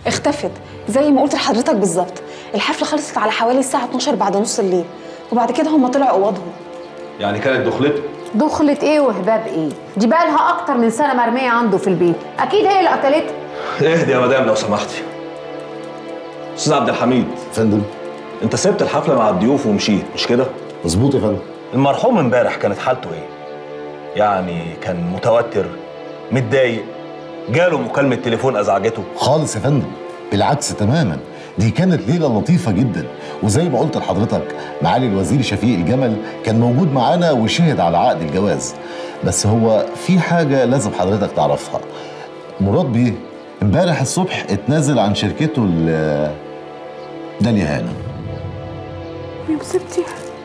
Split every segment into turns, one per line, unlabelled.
اختفت زي ما قلت لحضرتك بالظبط الحفله خلصت على حوالي الساعه 12 بعد نص الليل وبعد كده هم طلعوا اوضهم
يعني كانت دخلته
دخلت ايه وهباب ايه دي بقى لها اكتر من سنه مرميه عنده في البيت اكيد هي اللي قتلته
اهدي يا مدام لو سمحتي استاذ عبد الحميد
فندم
انت سبت الحفله مع الضيوف ومشيت مش كده
مظبوط يا فندم
المرحوم امبارح كانت حالته ايه يعني كان متوتر متضايق جاله مكالمه تليفون ازعجته
خالص يا فندم بالعكس تماما دي كانت ليلة لطيفة جدا وزي ما قلت لحضرتك معالي الوزير شفيق الجمل كان موجود معانا وشهد على عقد الجواز بس هو في حاجة لازم حضرتك تعرفها مراد بيه امبارح الصبح اتنازل عن شركته ل داليا هانم
يا مصيبتي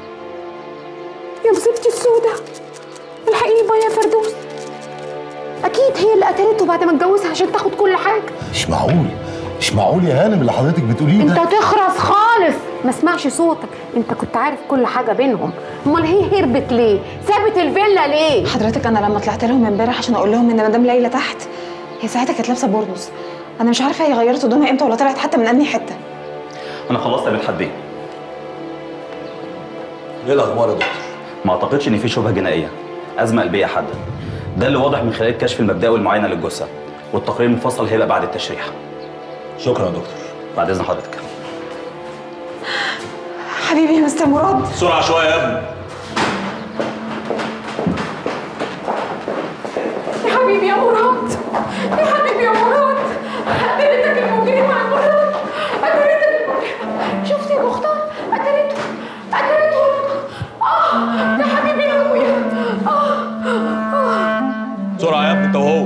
يا مصيبتي السودة الحقيني بقى يا فردوس اكيد هي اللي قتلته بعد ما اتجوزها عشان تاخد كل حاجه
مش معقول مش معقول يا هانم اللي حضرتك بتقوليه
انت
ده
تخرس خالص ما اسمعش صوتك انت كنت عارف كل حاجه بينهم امال هي هربت ليه سابت الفيلا ليه
حضرتك انا لما طلعت لهم امبارح عشان اقول لهم ان مدام ليلى تحت هي ساعتها كانت لابسه بورنوس انا مش عارفه هي غيرت هدومها امتى ولا طلعت حتى من انهي حته
انا خلصت يا مدحت بيه
ايه الاخبار يا دكتور
ما اعتقدش ان في شبهه جنائيه ازمه قلبيه حاده ده اللي واضح من خلال الكشف المبدئي والمعاينه للجثه والتقرير المفصل هيبقى بعد التشريح
شكرا يا دكتور
بعد اذن حضرتك
حبيبي يا مستر مراد
بسرعه شويه يا ابني
يا حبيبي يا مراد يا حبيبي يا مراد قتلتك المجرمه يا مراد قتلتك المجرمه شفتي يا مختار قتلته قتلته اه يا حبيبي يا ابويا اه
بسرعه يا ابني انت وهو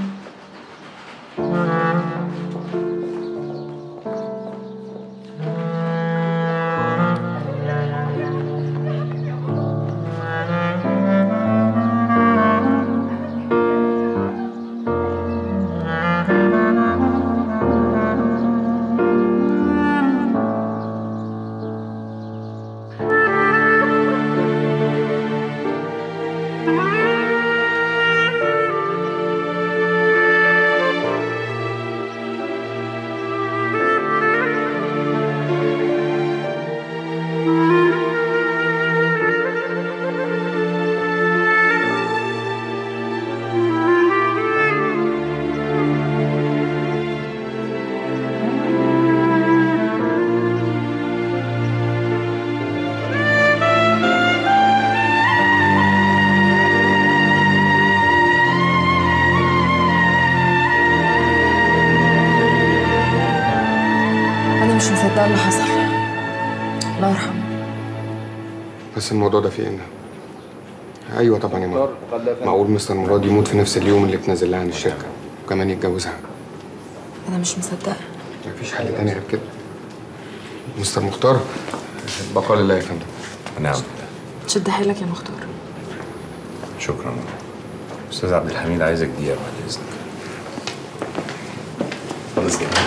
انا مش مصدقه اللي حصل الله يرحمه
بس الموضوع ده فيه ان ايوه طبعا يا ماما معقول مستر مراد يموت في نفس اليوم اللي اتنازل لها عن الشركه وكمان يتجوزها
انا مش مصدقه
مفيش حل تاني غير كده مستر مختار بقى لله يا فندم
نعم
شد حيلك يا مختار
شكرا استاذ عبد الحميد عايزك دقيقه بعد اذنك
خلاص كده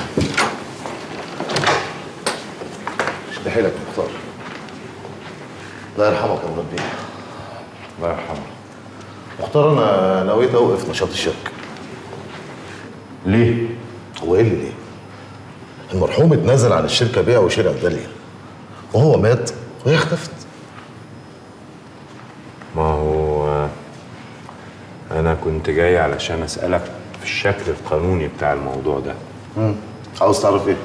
شد حيلك يا مختار الله يرحمك يا مراد بيه
الله يرحمه
مختار انا نويت اوقف نشاط الشركه
ليه؟
هو ايه اللي ليه؟ المرحوم اتنازل عن الشركه بيع وشراء داليا وهو مات وهي اختفت
ما هو انا كنت جاي علشان اسالك في الشكل القانوني بتاع الموضوع ده
عاوز تعرف ايه؟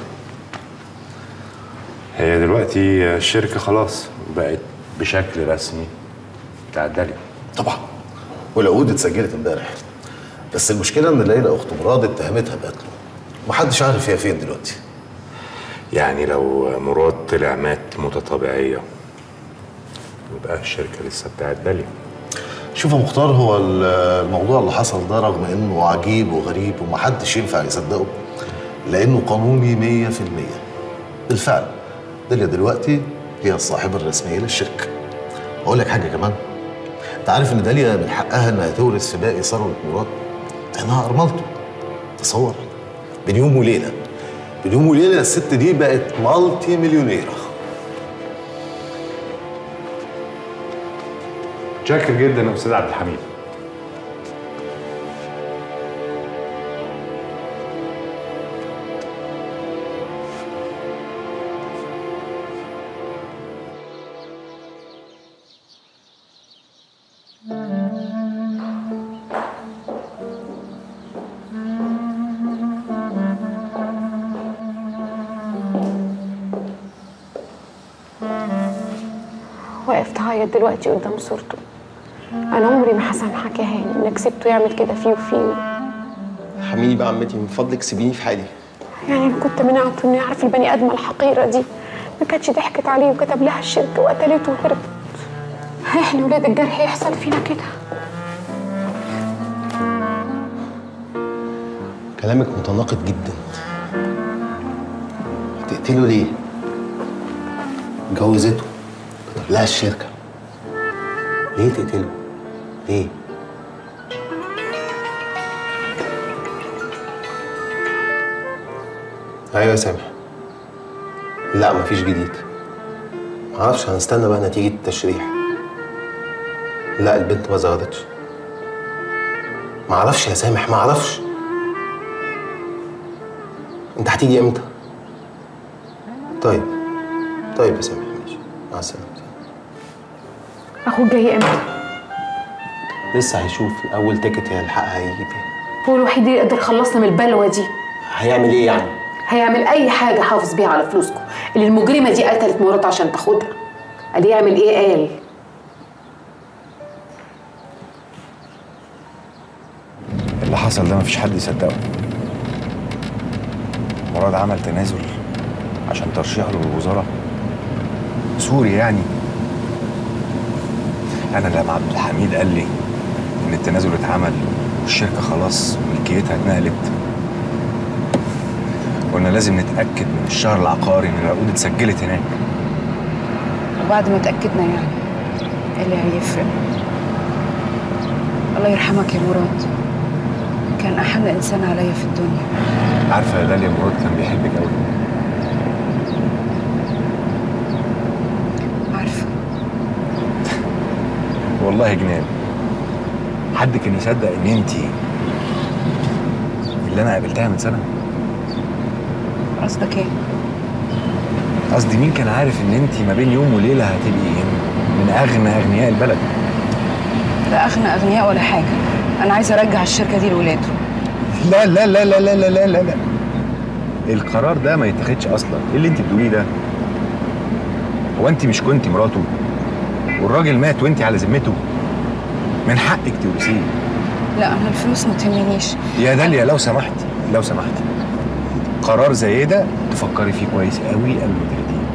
هي دلوقتي الشركه خلاص بقت بشكل رسمي بتاع داليا
طبعا والعقود اتسجلت امبارح بس المشكله ان ليلى اخت مراد اتهمتها بقتله محدش عارف هي فين دلوقتي
يعني لو مراد طلع مات موتة طبيعية يبقى الشركة لسه بتاعت داليا
شوف يا مختار هو ال- الموضوع اللي حصل ده رغم انه عجيب وغريب ومحدش ينفع يصدقه لانه قانوني مية في المية بالفعل داليا دلوقتي هي الصاحبة الرسمية للشركة اقول لك حاجة كمان انت عارف ان داليا من حقها انها تورث في باقي ثروة مراد لانها ارملته تصور بين يوم وليلة بين يوم وليلة الست دي بقت مالتي مليونيرة
شاكر جدا يا استاذ عبد الحميد
خايف تعيط دلوقتي قدام صورته انا عمري ما هسامحك يا هاني انك سبته يعمل كده فيه وفينا
حميني بقى عمتي من فضلك سيبيني في حالي
يعني انا كنت منعته انه يعرف البني ادمه الحقيره دي ما كانتش ضحكت عليه وكتب لها الشركه وقتلته وهربت احنا ولاد الجرح يحصل فينا كده
كلامك متناقض جدا تقتله ليه؟ جوزته كتب لها الشركة ليه تقتله؟ ليه؟ ايوه يا سامح لا مفيش جديد معرفش هنستنى بقى نتيجة التشريح لا البنت ما ظهرتش معرفش يا سامح معرفش انت هتيجي امتى؟ طيب طيب يا سامح ماشي مع السلامة
اخوك جاي امتى
لسه هيشوف اول تيكت هيلحقها هيجي بيها
هو الوحيد اللي يقدر يخلصنا من البلوه دي
هيعمل ايه يعني؟
هيعمل اي حاجه حافظ بيها على فلوسكم اللي المجرمه دي قتلت مراته عشان تاخدها قال يعمل ايه قال
اللي حصل ده مفيش حد يصدقه مراد عمل تنازل عشان ترشيحه للوزارة سوري يعني أنا لما عبد الحميد قال لي إن التنازل اتعمل والشركة خلاص ملكيتها اتنقلت قلنا لازم نتأكد من الشهر العقاري إن العقود اتسجلت هناك
وبعد ما اتأكدنا يعني ايه اللي هيفرق الله يرحمك يا مراد كان أحن إنسان عليا في الدنيا
عارفة يا داليا مراد كان بيحبك أوي
عارفة
والله جنان حد كان يصدق ان انتي اللي انا قابلتها من سنه
قصدك ايه؟
قصدي مين كان عارف ان انتي ما بين يوم وليله هتبقي من اغنى اغنياء البلد
لا أغنى أغنياء ولا حاجة أنا عايزة أرجع الشركة دي لولاده
لا لا لا لا لا لا لا لا, لا. القرار ده ما يتاخدش اصلا ايه اللي انت بتقوليه ده هو انت مش كنتي مراته والراجل مات وانت على ذمته من حقك تورثيه
لا أنا الفلوس ما تهمنيش
يا داليا لو سمحتي لو سمحتي قرار زي ده تفكري فيه كويس قوي قبل ما تاخديه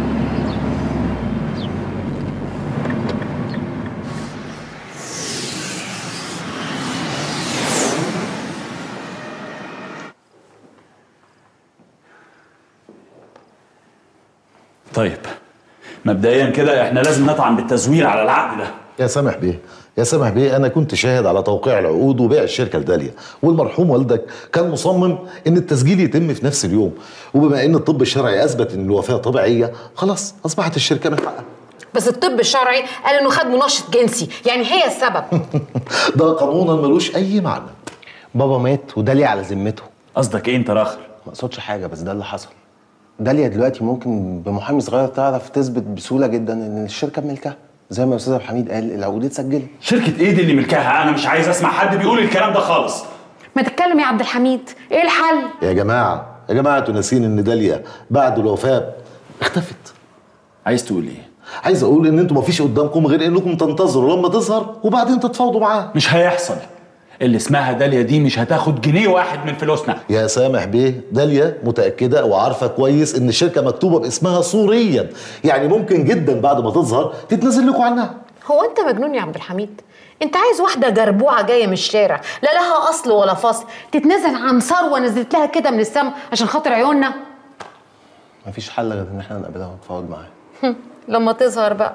طيب مبدئيا كده احنا لازم نطعن بالتزوير على العقد ده
يا سامح بيه يا سامح بيه انا كنت شاهد على توقيع العقود وبيع الشركه لداليا والمرحوم والدك كان مصمم ان التسجيل يتم في نفس اليوم وبما ان الطب الشرعي اثبت ان الوفاه طبيعيه خلاص اصبحت الشركه من حقها
بس الطب الشرعي قال انه خد منشط جنسي يعني هي السبب
ده قانونا ملوش اي معنى
بابا مات وداليا على ذمته
قصدك ايه انت راخر
ما اقصدش حاجه بس ده اللي حصل داليا دلوقتي ممكن بمحامي صغير تعرف تثبت بسهوله جدا ان الشركه بملكها زي ما الاستاذ عبد الحميد قال العقود اتسجلت
شركة ايه دي اللي ملكها انا مش عايز اسمع حد بيقول الكلام ده خالص
ما تتكلم يا عبد الحميد ايه الحل
يا جماعه يا جماعه انتوا ناسين ان داليا بعد الوفاه اختفت
عايز تقول ايه
عايز اقول ان انتوا مفيش قدامكم غير انكم تنتظروا لما تظهر وبعدين تتفاوضوا معاها
مش هيحصل اللي اسمها داليا دي مش هتاخد جنيه واحد من فلوسنا
يا سامح بيه داليا متأكدة وعارفة كويس إن الشركة مكتوبة باسمها صوريا يعني ممكن جدا بعد ما تظهر تتنازل لكم عنها
هو انت مجنون يا عبد الحميد انت عايز واحده جربوعه جايه من الشارع لا لها اصل ولا فصل تتنازل عن ثروه نزلت لها كده من السما عشان خاطر عيوننا
مفيش حل غير ان احنا نقابلها ونتفاوض معاها
لما تظهر بقى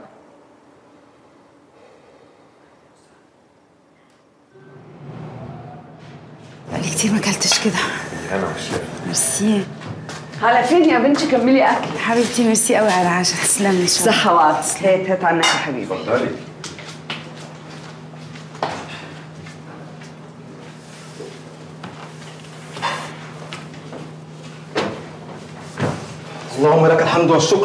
بقالي كتير ما اكلتش كده
انا والشيف
ميرسي
على فين يا بنتي كملي اكل
حبيبتي ميرسي قوي على العشاء تسلمي شكرا
صحة وعافية هات هات عنك يا حبيبي
اتفضلي
اللهم لك الحمد والشكر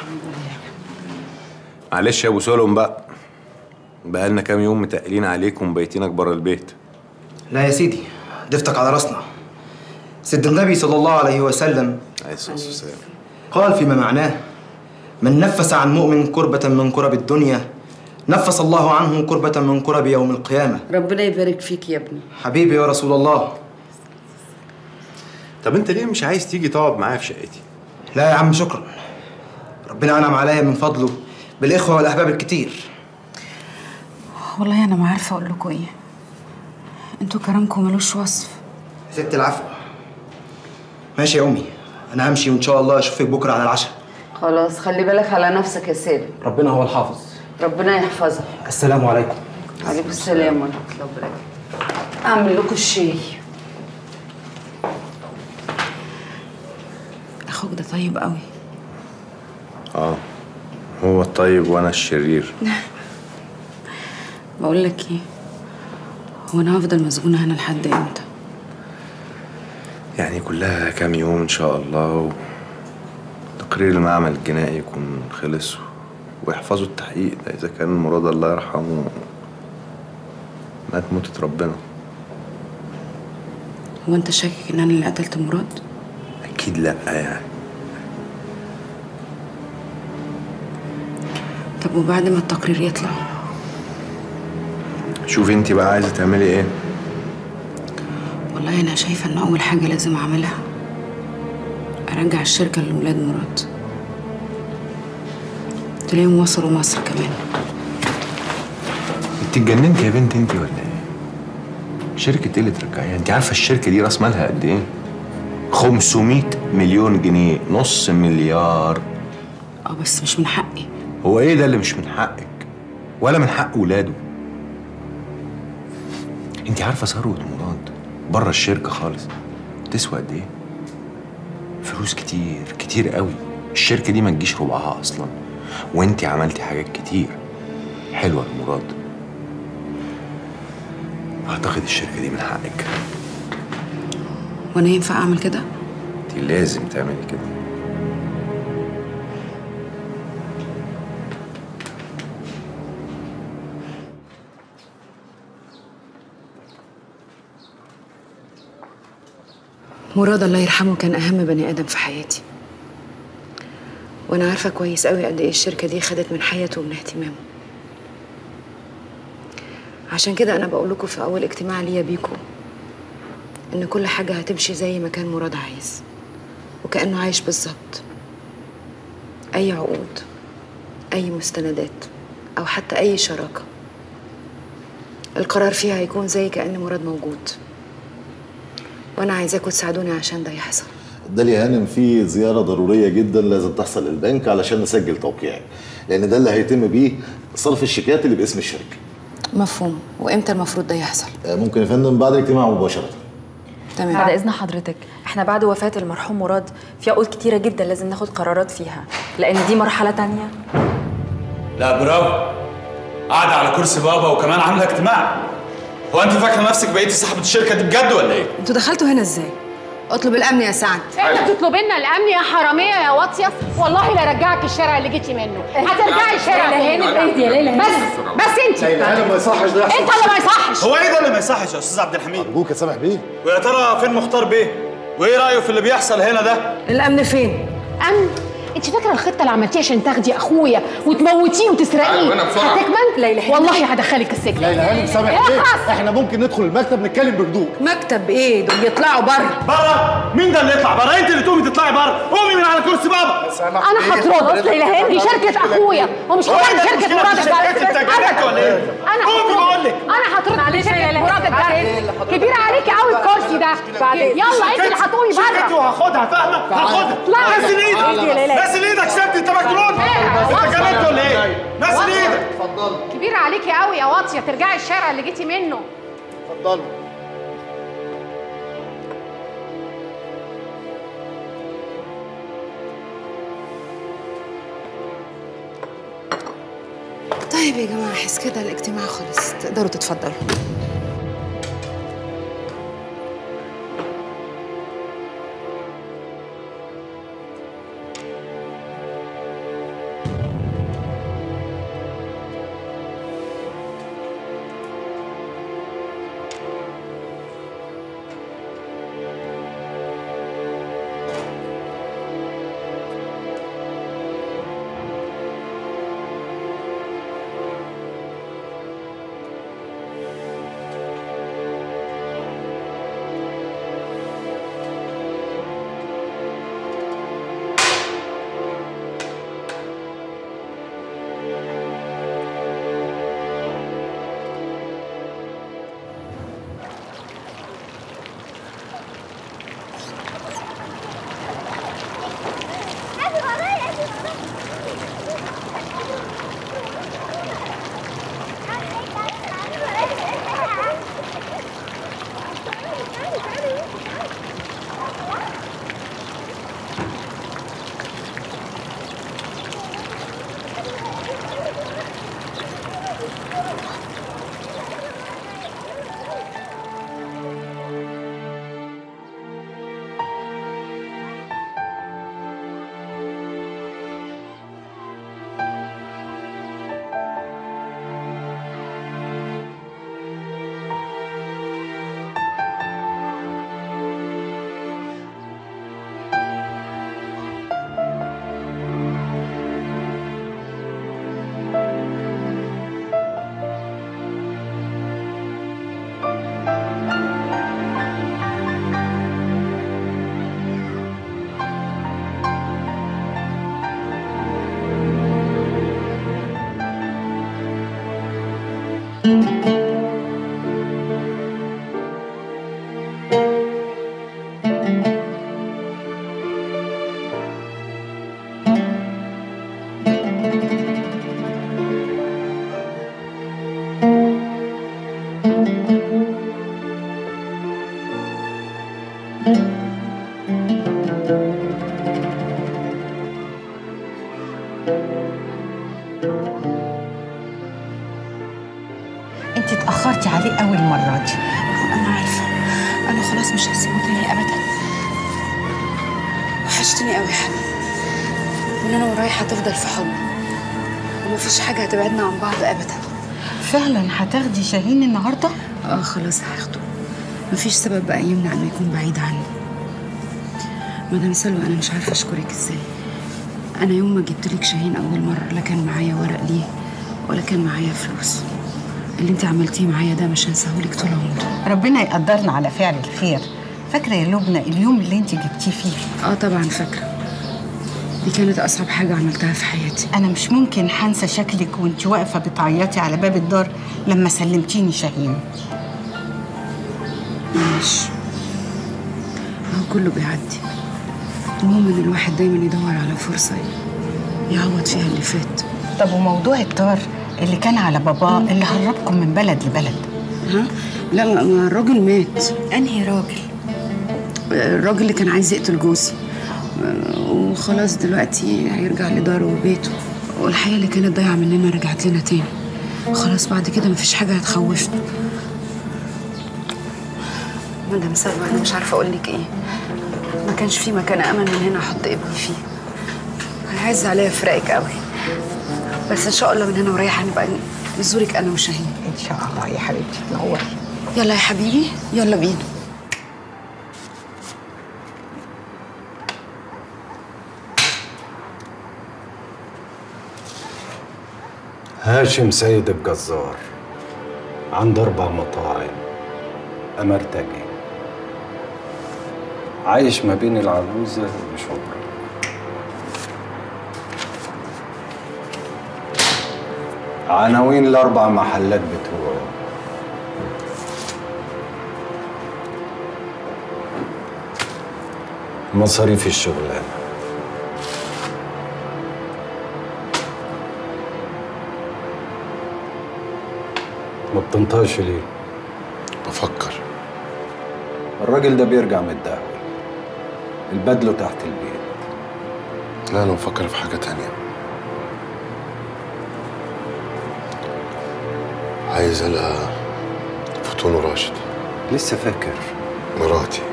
معلش يا ابو سلم بقى بقالنا كام يوم متقلين عليك ومبيتينك بره البيت
لا يا سيدي ضفتك على راسنا سيد النبي صلى الله عليه وسلم
عليه الصلاه والسلام
قال فيما معناه من نفس عن مؤمن كربة من كرب الدنيا نفس الله عنه كربة من كرب يوم القيامة
ربنا يبارك فيك يا ابني
حبيبي يا رسول الله
طب انت ليه مش عايز تيجي تقعد معايا في شقتي
لا يا عم شكرا ربنا أنعم عليا من فضله بالإخوة والأحباب الكتير
والله انا ما عارفه اقول لكم ايه انتوا كرمكم ملوش وصف
يا ست العفو ماشي يا أمي أنا همشي وإن شاء الله أشوفك بكرة على العشاء
خلاص خلي بالك على نفسك يا سالم
ربنا هو الحافظ
ربنا يحفظك
السلام عليكم
عليكم السلام ورحمة الله وبركاته أعمل لكم الشاي
اخوك ده طيب قوي
اه هو الطيب وانا الشرير
بقول لك ايه هو انا هفضل مسجونه هنا لحد امتى
يعني كلها كام يوم ان شاء الله تقرير المعمل الجنائي يكون خلص ويحفظوا التحقيق ده اذا كان مراد الله يرحمه مات موتة ربنا
هو انت شاكك ان انا اللي قتلت مراد
اكيد لا يعني
طب وبعد ما التقرير يطلع
شوفي انت بقى عايزه تعملي ايه
والله انا شايفه ان اول حاجه لازم اعملها ارجع الشركه لولاد مراد تلاقيهم وصلوا مصر كمان
انت اتجننتي يا بنت انت ولا ايه شركه ايه اللي ترجعيها انت عارفه الشركه دي راس مالها قد ايه 500 مليون جنيه نص مليار
اه بس مش من حقي
هو ايه ده اللي مش من حقك ولا من حق ولاده انت عارفه ثروه مراد بره الشركه خالص تسوى قد ايه فلوس كتير كتير قوي الشركه دي ما تجيش ربعها اصلا وانت عملتي حاجات كتير حلوه لمراد اعتقد الشركه دي من حقك
وانا ينفع اعمل كده
انت لازم تعملي كده
مراد الله يرحمه كان اهم بني ادم في حياتي وانا عارفه كويس قوي قد ايه الشركه دي خدت من حياته ومن اهتمامه عشان كده انا بقول لكم في اول اجتماع ليا بيكم ان كل حاجه هتمشي زي ما كان مراد عايز وكانه عايش بالظبط اي عقود اي مستندات او حتى اي شراكه القرار فيها هيكون زي كأن مراد موجود وانا عايزاكم تساعدوني عشان ده يحصل
داليا هانم في زيارة ضرورية جدا لازم تحصل للبنك علشان نسجل توقيعي لأن ده اللي هيتم بيه صرف الشيكات اللي باسم الشركة
مفهوم وامتى المفروض ده يحصل
آه، ممكن يا فندم بعد الاجتماع مباشرة
تمام
بعد اذن حضرتك احنا بعد وفاه المرحوم مراد في عقود كتيره جدا لازم ناخد قرارات فيها لان دي مرحله تانية
لا برافو قاعدة على كرسي بابا وكمان عاملة اجتماع هو انت فاكرة نفسك بقيتي صاحبة الشركة دي بجد ولا ايه؟
انتوا دخلتوا هنا ازاي اطلب الامن يا سعد
انت بتطلب لنا الامن يا حراميه يا واطيه والله لا رجعك الشارع اللي جيتي منه هترجعي الشارع
ليلى
تاني.
هانم، اهدي يا ليلى
بس
هانم.
بس انت
ليلى هانم ما يصحش ده يحصل.
انت اللي ما يصحش
هو ايه ده اللي ما يصحش يا استاذ عبد الحميد؟
ارجوك يا سامح بيه
ويا ترى فين مختار بيه؟ وايه رأيه في اللي بيحصل هنا ده؟
الامن فين
امن انت فاكره الخطه اللي عملتيها عشان تاخدي اخويا وتموتيه وتسرقيه
أيوة، أنا بسرعة.
هتكمل
ليلى هانم.
والله هدخلك السجن
ليلى هانم سامح بيه
اخلص
احنا ممكن ندخل المكتب نتكلم بهدوء
مكتب ايه دول يطلعوا بره
بره مين ده اللي يطلع بره؟ انت اللي تقومي تطلعي بره قومي من على كرسي بابا
انا هطردك ليلى هانم دي شركه اخويا ومش
هو
كمان
إيه ده
شركه
المشكلة
مراد
في شركتي؟ انت اتجننت ولا ايه؟
انا
قومي بقول لك.
انا هطردك
معلش يا
شركه
ليلى
مراد
هانم.
الجرس كبيره عليكي قوي الكرسي ده
بعدين.
يلا انت اللي هتقومي
شركتي
بره
وهاخدها فاهمة؟ هاخدها
لا.
نزل ايدك
اهدي يا ليلى.
نزل ايدك سبت انت مجنون انت اتجننت ولا ايه؟ نزل ايدك
كبيره عليكي قوي يا واطيه ترجعي الشارع اللي جيتي منه
اتفضلوا
طيب يا جماعه احس كده الاجتماع خلص تقدروا تتفضلوا
انت اتاخرتي عليه اول مره دي
انا عارفه انا خلاص مش هسيبه تاني ابدا وحشتني قوي يا حبيبي من انا ورايح هتفضل في حضني ومفيش حاجه هتبعدنا عن بعض ابدا
فعلا هتاخدي شاهين النهارده
اه خلاص هاخده مفيش سبب بقى يمنع انه يكون بعيد عني مدام سلوى انا مش عارفه اشكرك ازاي انا يوم ما جبت لك شاهين اول مره لا كان معايا ورق ليه ولا كان معايا فلوس اللي انت عملتيه معايا ده مش هنساهولك طول عمري
ربنا يقدرنا على فعل الخير فاكره يا لبنى اليوم اللي انت جبتيه فيه
اه طبعا فاكره دي كانت اصعب حاجه عملتها في حياتي
انا مش ممكن هنسى شكلك وانت واقفه بتعيطي على باب الدار لما سلمتيني شاهين
معلش هو كله بيعدي المهم ان الواحد دايما يدور على فرصه يعوض فيها اللي فات
طب وموضوع الدار اللي كان على باباه اللي هربكم من بلد لبلد
ها لا ما ما الراجل مات
انهي راجل
الراجل اللي كان عايز يقتل جوزي وخلاص دلوقتي هيرجع لداره وبيته والحياة اللي كانت ضايعة مننا رجعت لنا تاني خلاص بعد كده مفيش حاجة هتخوفنا مدام سلوى أنا مش عارفة أقول لك إيه ما كانش في مكان أمن من هنا أحط ابني فيه هيعز عليا فراقك قوي بس إن شاء الله من هنا ورايح هنبقى نزورك أنا وشاهين
ان شاء الله يا حبيبتي تنوري
يلا يا حبيبي يلا بينا
هاشم سيد الجزار عنده أربع مطاعم أمرتجي عايش ما بين العجوزة وشبرا عناوين الأربع محلات بتوعه مصاريف الشغلانة ما بتنطقش ليه؟
بفكر
الراجل ده بيرجع متدهول البدله تحت البيت
لا انا بفكر في حاجه تانية عايز القى فطون راشد
لسه فاكر
مراتي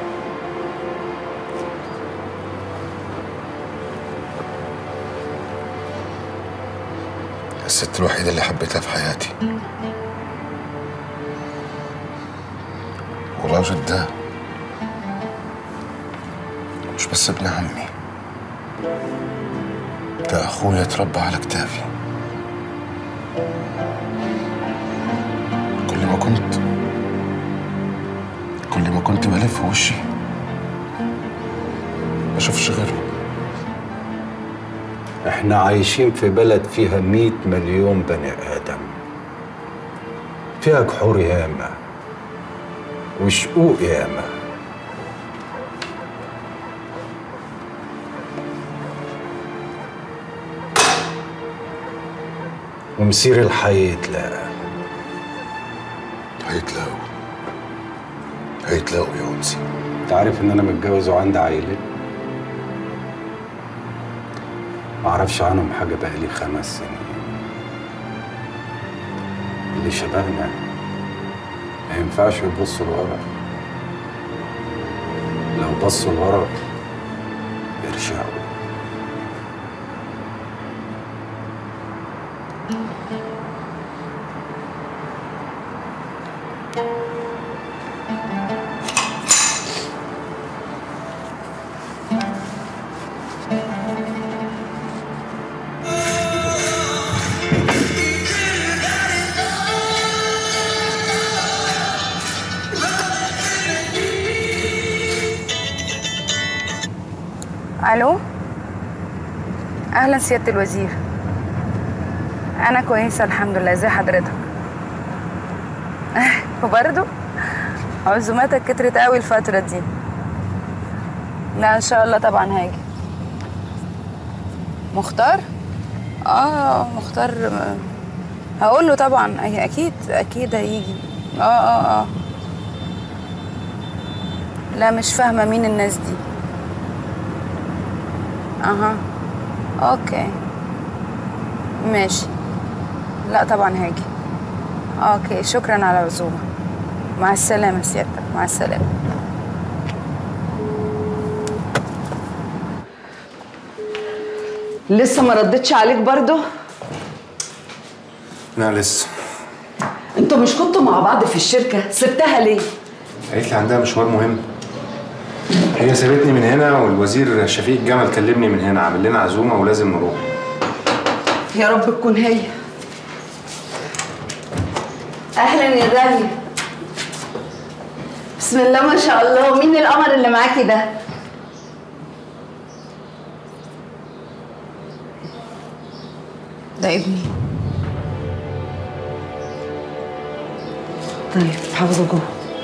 الست الوحيدة اللي حبيتها في حياتي وراشد ده مش بس ابن عمي ده أخويا اتربى على كتافي كل ما كنت كل ما كنت بلف وشي ما اشوفش غيره
احنا عايشين في بلد فيها مئة مليون بني آدم فيها جحور ياما وشقوق ياما ومسير الحي يتلاقى
هيتلاقوا هيتلاقوا يا أنسي
انت عارف ان انا متجوز وعندي عيلة معرفش عنهم حاجة بقالي خمس سنين اللي شبهنا ما ينفعش يبصوا لورا لو بصوا لورا يرجعوا
الو اهلا سياده الوزير انا كويسه الحمد لله ازي حضرتك
وبرضه عزوماتك كترت قوي الفترة دي لا ان شاء الله طبعا هاجي مختار اه مختار هقول له طبعا أي- اكيد اكيد هيجي اه اه اه لا مش فاهمة مين الناس دي اها اوكي ماشي لا طبعا هاجي اوكي شكرا على العزومة مع السلامة سيادتك مع السلامة
لسه ما ردتش عليك برضو
لا لسه
انتوا مش كنتوا مع بعض في الشركه سبتها ليه
قالت لي عندها مشوار مهم هي سابتني من هنا والوزير شفيق جمل كلمني من هنا عامل لنا عزومه ولازم نروح
يا رب تكون هي اهلا يا داليا بسم الله ما شاء الله مين القمر اللي معاكي ده
ده ابني
طيب حافظه جوه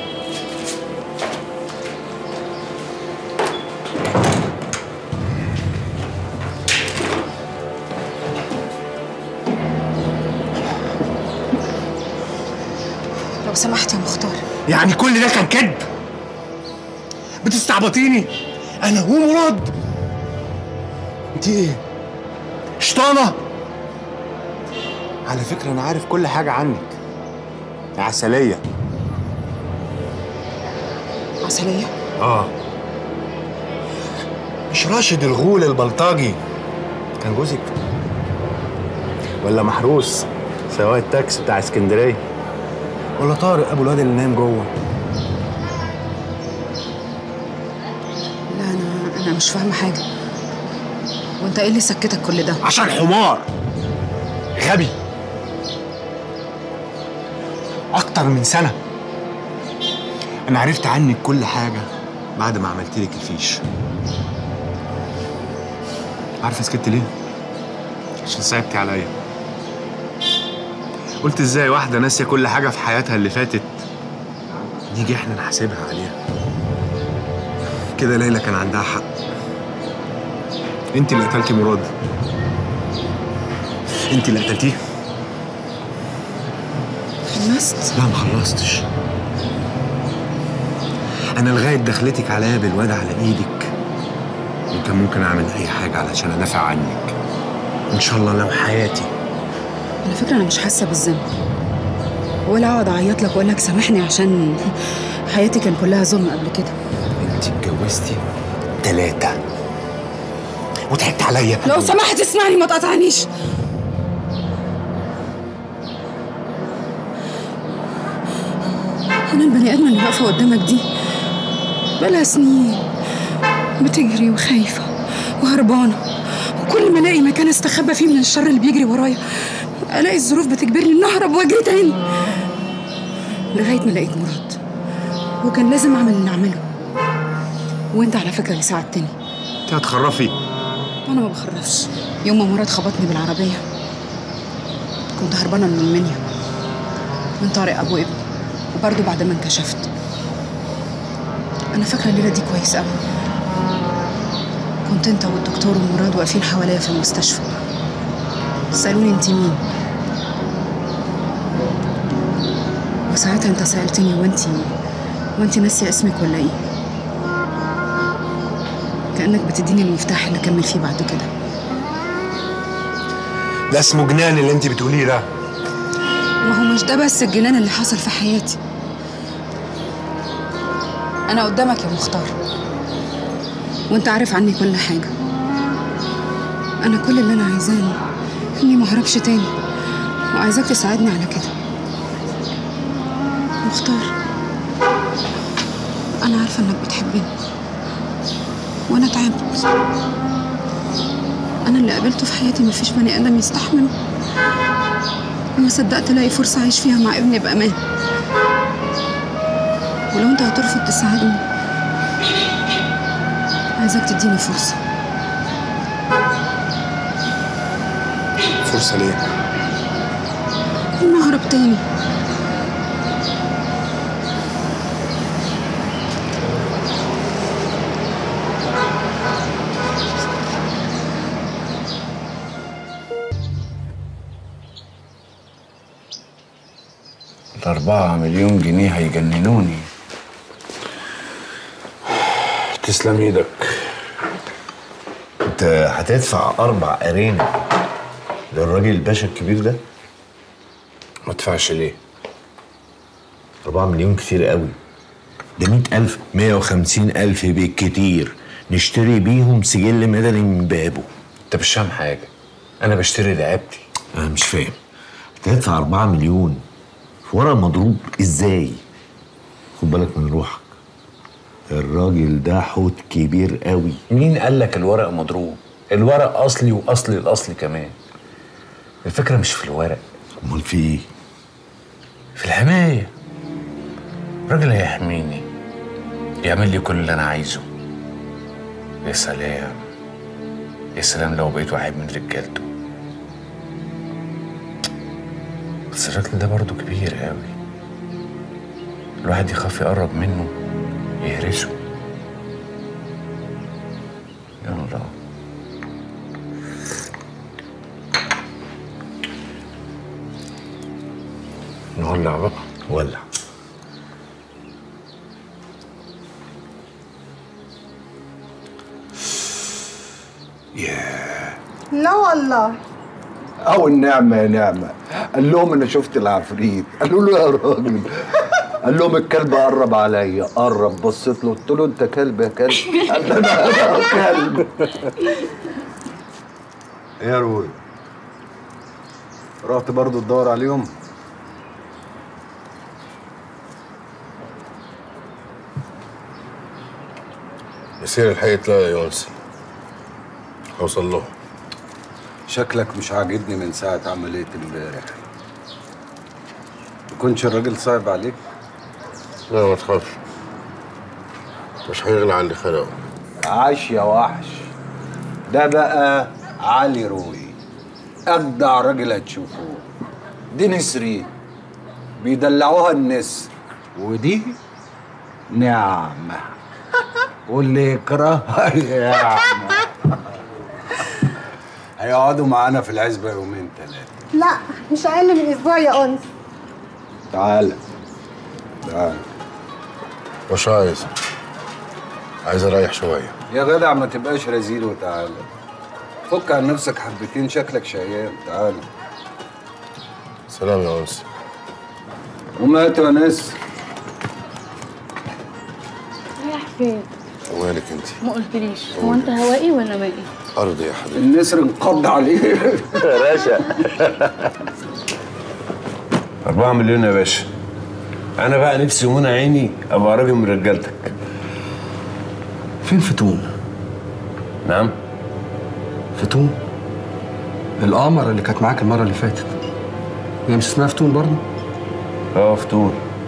لو سمحت يا مختار
يعني كل ده كان كذب بتستعبطيني انا ومراد انت ايه شطانه على فكره انا عارف كل حاجه عنك يا عسليه
عسلية
اه مش راشد الغول البلطجي كان جوزك ولا محروس سواق التاكسي بتاع اسكندريه ولا طارق ابو الواد اللي نايم جوه
لا انا انا مش فاهمه حاجه وانت ايه اللي سكتك كل ده
عشان حمار غبي اكتر من سنه انا عرفت عنك كل حاجه بعد ما عملت لك الفيش عارفه سكت ليه عشان صعبتي عليا قلت ازاي واحده ناسيه كل حاجه في حياتها اللي فاتت نيجي احنا نحاسبها عليها كده ليلى كان عندها حق انت اللي قتلتي مراد انت اللي قتلتيه
خلصت
لا ما خلصتش انا لغايه دخلتك عليا بالواد على ايدك وكان ممكن اعمل اي حاجه علشان ادافع عنك ان شاء الله لو حياتي
على فكره انا مش حاسه بالذنب ولا اقعد اعيط لك واقول لك سامحني عشان حياتي كان كلها ظلم قبل كده
انت اتجوزتي ثلاثه وضحكت عليا
لو سمحت اسمعني ما تقطعنيش انا البني ادمه اللي واقفه قدامك دي بقالها سنين بتجري وخايفه وهربانه وكل ما الاقي مكان استخبى فيه من الشر اللي بيجري ورايا الاقي الظروف بتجبرني اني اهرب واجري تاني لغايه ما لقيت مراد وكان لازم اعمل اللي اعمله وانت على فكره اللي ساعدتني
انت هتخرفي
انا ما بخرفش يوم ما مراد خبطني بالعربيه كنت هربانه من المنيا من طارق ابو ابني وبرضه بعد ما انكشفت انا فاكره الليله دي كويس قوي كنت انت والدكتور ومراد واقفين حواليا في المستشفى سالوني انت مين وساعتها انت سالتني وانت وانت ناسيه اسمك ولا ايه كانك بتديني المفتاح اللي اكمل فيه بعد كده
ده اسمه جنان اللي انت بتقوليه ده
ما هو مش ده بس الجنان اللي حصل في حياتي انا قدامك يا مختار وانت عارف عني كل حاجه انا كل اللي انا عايزاه اني ما اهربش تاني وعايزاك تساعدني على كده مختار انا عارفه انك بتحبني وانا تعبت انا اللي قابلته في حياتي مفيش بني ادم يستحمله وما صدقت الاقي فرصه اعيش فيها مع ابني بامان ولو انت هترفض تساعدني عايزاك تديني فرصه
فرصه ليه
اني اهرب تاني
الأربعة مليون جنيه هيجننوني
تسلم ايدك
انت هتدفع أربع أرانب للراجل الباشا الكبير ده؟
ما تدفعش ليه؟
أربعة مليون كتير قوي ده مئة ألف مية وخمسين ألف بالكتير نشتري بيهم سجل مدني من بابه
انت مش فاهم حاجة أنا بشتري لعبتي
أنا مش فاهم هتدفع أربعة مليون في ورق مضروب إزاي؟ خد بالك من روحك الراجل ده حوت كبير قوي
مين قال لك الورق مضروب؟ الورق أصلي وأصلي الأصل كمان الفكرة مش في الورق
أمال في إيه؟
في الحماية الراجل هيحميني يعمل لي كل اللي أنا عايزه يا سلام يا سلام لو بقيت واحد من رجالته بس الراجل ده برضه كبير قوي الواحد يخاف يقرب منه يهرسه يلا
نولع بقى ولع
لا والله
او النعمه يا نعمه قال لهم انا شفت العفريت قالوا له يا راجل قال لهم الكلب قرب عليا قرب بصيت له قلت له انت كلب يا كلب قال لي انا أنا كلب
ايه يا روي
رحت برضو تدور عليهم
يصير الحقيقة تلاقي يا يونس اوصل له
شكلك مش عاجبني من ساعة عملية امبارح يكونش الراجل صعب عليك
لا ما تخافش مش هيغلى عن اللي خلقه
عاش يا وحش ده بقى علي روي اجدع راجل هتشوفوه دي نسرين بيدلعوها النسر ودي نعمة واللي يكرهها يعمة هيقعدوا معانا في العزبة يومين ثلاثة
لا مش اقل من اسبوع يا انس
تعالى تعالى
مش عايز عايز اريح شوية
يا جدع ما تبقاش رزيل وتعالى فك عن نفسك حبتين شكلك شيان تعالى
سلام يا انس
ومات يا نسر
رايح فين؟
ومالك انت
ما قلتليش هو انت هوائي ولا مائي؟
ارضي يا حبيبي
النسر انقض عليه
باشا أربعة مليون يا باشا أنا بقى نفسي منى عيني أبقى راجل من رجالتك
فين فتون؟
نعم
فتون؟ القمر اللي كانت معاك المرة اللي فاتت هي مش اسمها فتون برضه؟
اه فتون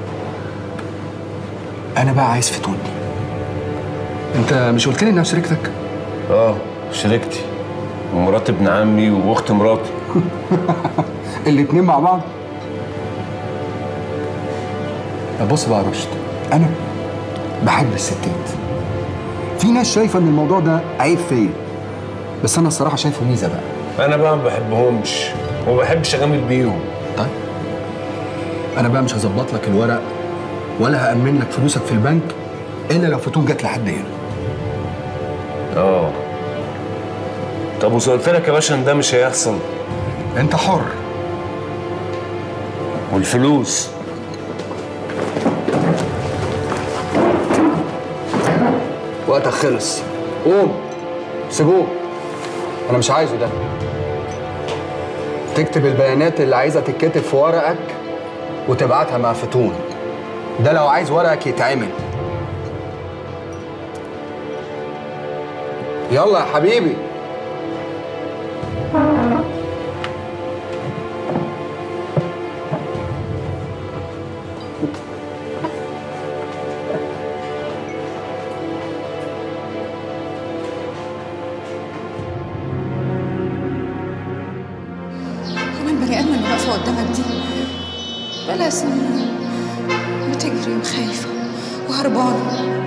أنا بقى عايز فتون دي أنت مش قلت لي إنها شريكتك؟
اه شريكتي ومرات ابن عمي واخت مراتي
الاتنين مع بعض؟ طب بص بقى يا رشد أنا بحب الستات في ناس شايفة إن الموضوع ده عيب فيا بس أنا الصراحة شايفه ميزة بقى
أنا بقى ما بحبهمش وما بحبش أجامل بيهم
طيب أنا بقى مش هظبط لك الورق ولا هأمن لك فلوسك في البنك إلا لو فتون جت لحد هنا
اه طب وقلت لك يا باشا إن ده مش هيحصل
أنت حر
والفلوس
وقتك خلص قوم سيبوه انا مش عايزه ده تكتب البيانات اللي عايزه تتكتب في ورقك وتبعتها مع فتون ده لو عايز ورقك يتعمل يلا يا حبيبي
هو البني ادم اللي واقفه قدامك دي بقالها سنين بتجري وخايفه وهربانه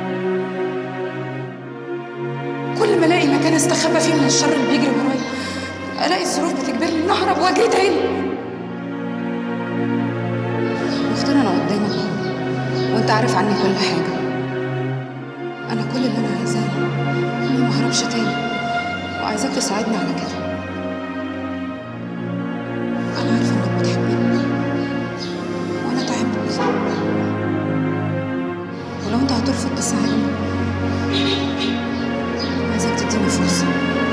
كل ما الاقي مكان استخبى فيه من الشر اللي بيجري ورايا الاقي الظروف بتجبرني اني اهرب واجري تاني
مختار انا قدامك اهو وانت عارف عني كل حاجه انا كل اللي انا عايزاه اني ما اهربش تاني وعايزاك تساعدني على كده انا عارفه انك بتحبني وانا تعبت ولو انت هترفض تساعدني عايزاك تديني فرصه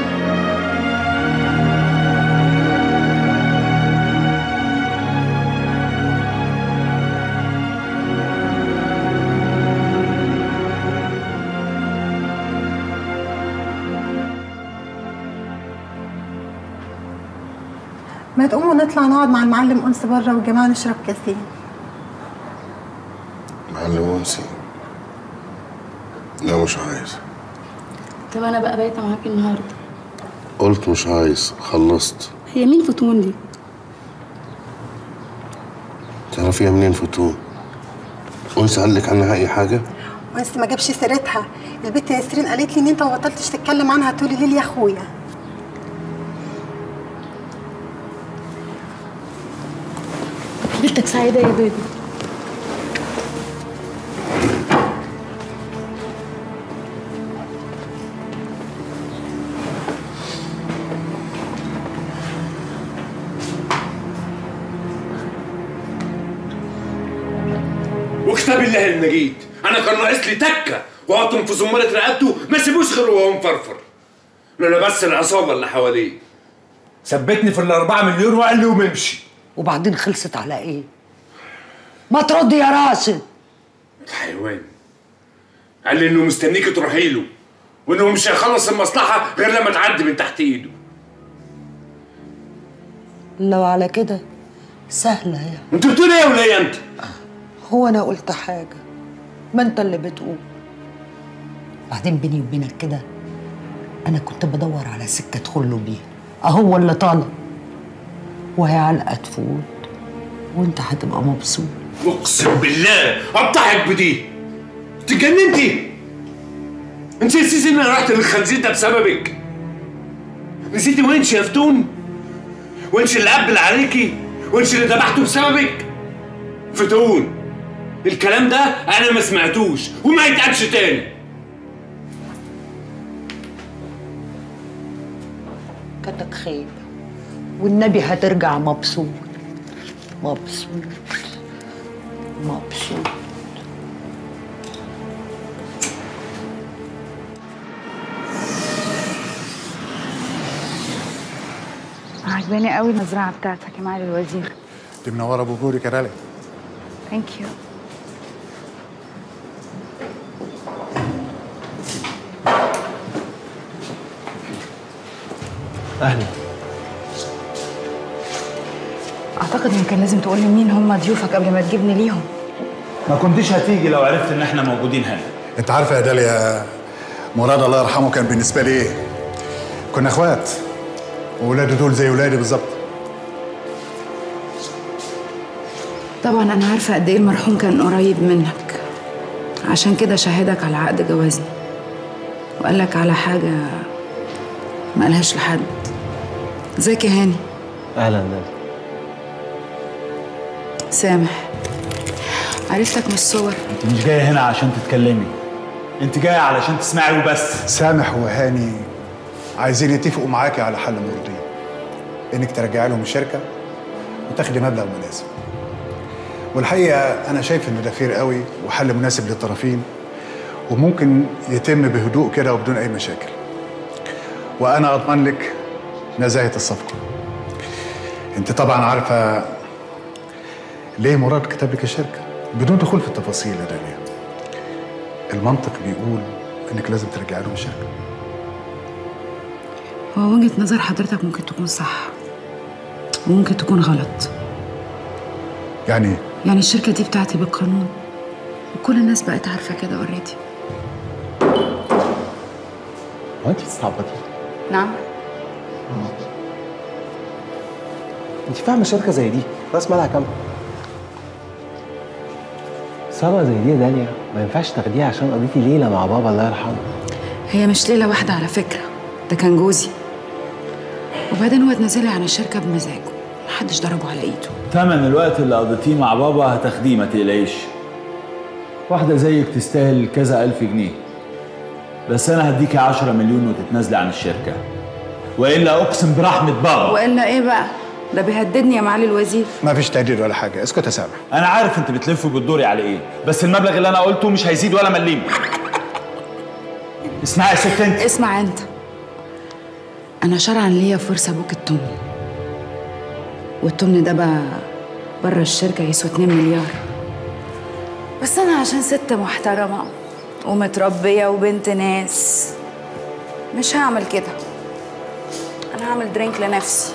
ما تقوموا نطلع نقعد مع المعلم أنس بره والجماعة نشرب كاسين
معلم أنسي لا مش عايز
طب انا بقى بايته معاك النهارده
قلت مش عايز خلصت
هي مين فتون دي
تعرفيها منين فتون أنسي قال لك عنها أي حاجة
أنس ما جابش سيرتها البت ياسرين قالت لي إن أنت ما بطلتش تتكلم عنها طول الليل يا أخويا
بنتك سعيده يا بيبي
وكتاب الله المجيد انا كان ناقص لي تكه واقطم في زمره رقبته ما سيبوش غير وهو مفرفر لولا بس العصابه اللي حواليه ثبتني في الأربعة مليون وقال لي قوم امشي
وبعدين خلصت على ايه؟ ما ترد يا راشد
حيوان قال لي انه مستنيك تروحي له وانه مش هيخلص المصلحه غير لما تعدي من تحت ايده
لو على كده سهلة يا
انت بتقول ايه يا وليه انت؟
هو انا قلت حاجة ما انت اللي بتقول بعدين بيني وبينك كده انا كنت بدور على سكة ادخل له بيها اهو اللي طالب وهي علقة تفوت وانت هتبقى مبسوط
اقسم بالله اقطعك بدي اتجننتي انت نسيتي ان انا رحت للخنزير ده بسببك نسيتي وينش يا فتون وينش اللي قبل عليكي وينش اللي ذبحته بسببك فتون الكلام ده انا ما سمعتوش وما يتقالش تاني
كتك خير والنبي هترجع مبسوط مبسوط مبسوط
عجباني قوي المزرعه بتاعتك يا معالي الوزير
دي منوره بوجودك يا رالي
ثانك يو
اهلا
اعتقد ان كان لازم تقول لي مين هم ضيوفك قبل ما تجيبني ليهم
ما كنتيش هتيجي لو عرفت ان احنا موجودين هنا
انت عارفه يا داليا مراد الله يرحمه كان بالنسبه لي ايه كنا اخوات وولاده دول زي ولادي بالظبط
طبعا انا عارفه قد ايه المرحوم كان قريب منك عشان كده شهدك على عقد جوازنا وقال لك على حاجه ما قالهاش لحد ازيك يا هاني
اهلا نادي
سامح عرفتك من الصور
انت مش جايه هنا عشان تتكلمي انت جايه علشان تسمعي وبس
سامح وهاني عايزين يتفقوا معاكي على حل مرضي انك ترجعي لهم الشركه وتاخدي مبلغ مناسب والحقيقه انا شايف انه ده فير قوي وحل مناسب للطرفين وممكن يتم بهدوء كده وبدون اي مشاكل وانا اضمن لك نزاهه الصفقه انت طبعا عارفه ليه مراد كتب لك الشركه بدون دخول في التفاصيل يا داليا المنطق بيقول انك لازم ترجعي لهم الشركه
هو وجهه نظر حضرتك ممكن تكون صح وممكن تكون غلط
يعني إيه؟
يعني الشركه دي بتاعتي بالقانون وكل الناس بقت عارفه كده اوريدي
هو انت بتستعبطي
نعم
انت فاهمه شركه زي دي راس مالها كام ثروه زي دي يا داليا ما ينفعش تاخديها عشان قضيتي ليله مع بابا الله يرحمه
هي مش ليله واحده على فكره ده كان جوزي وبعدين هو اتنازل عن الشركه بمزاجه محدش ضربه على ايده
تمن الوقت اللي قضيتيه مع بابا هتاخديه ما تقلقيش واحدة زيك تستاهل كذا ألف جنيه بس أنا هديكي عشرة مليون وتتنازلي عن الشركة وإلا أقسم برحمة بابا
والا ايه بقى ده بيهددني يا معالي الوزير
ما فيش تهديد ولا حاجه اسكت يا سامح
أنا عارف أنت بتلف وبتدوري على إيه بس المبلغ اللي أنا قلته مش هيزيد ولا مليم اسمعي يا ست أنت
اسمع انت انا شرعا ليا فرصه ابوك التمن والتمن ده بقى بره الشركه يسوى 2 مليار بس انا عشان ست محترمه ومتربيه وبنت ناس مش هعمل كده انا هعمل درينك لنفسي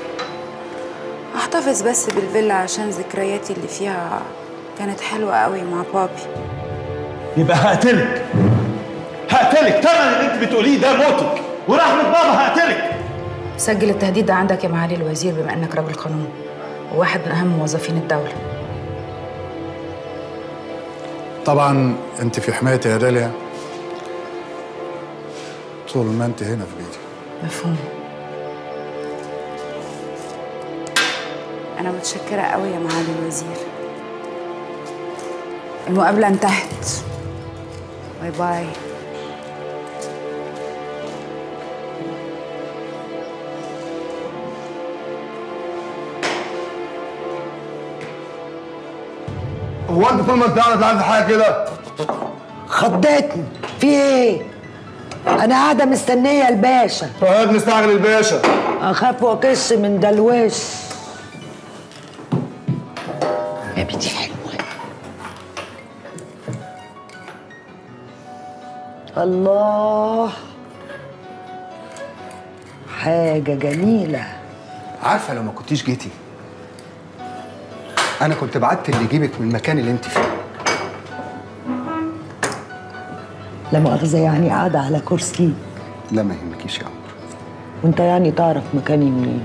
احتفظ بس بالفيلا عشان ذكرياتي اللي فيها كانت حلوه قوي مع بابي
يبقى هقتلك هقتلك تمن اللي أنت بتقوليه ده موتك ورحمة بابا هقتلك
سجل التهديد ده عندك يا معالي الوزير بما انك راجل قانون وواحد من اهم موظفين الدوله
طبعا انت في حمايتي يا داليا طول ما انت هنا في بيتي
مفهوم انا متشكره قوي يا معالي الوزير المقابله انتهت باي باي
هو انت طول ما انت قاعد عارف حاجه كده
خضتني في ايه انا قاعده مستنيه الباشا
فؤاد مستعجل الباشا
اخاف واكش من دلوش يا بنتي حلوه الله حاجه جميله
عارفه لو ما كنتيش جيتي انا كنت بعت اللي يجيبك من المكان اللي انت فيه
لا مؤاخذه يعني قاعده على كرسي
لا ما يهمكيش يا عمرو
وانت يعني تعرف مكاني منين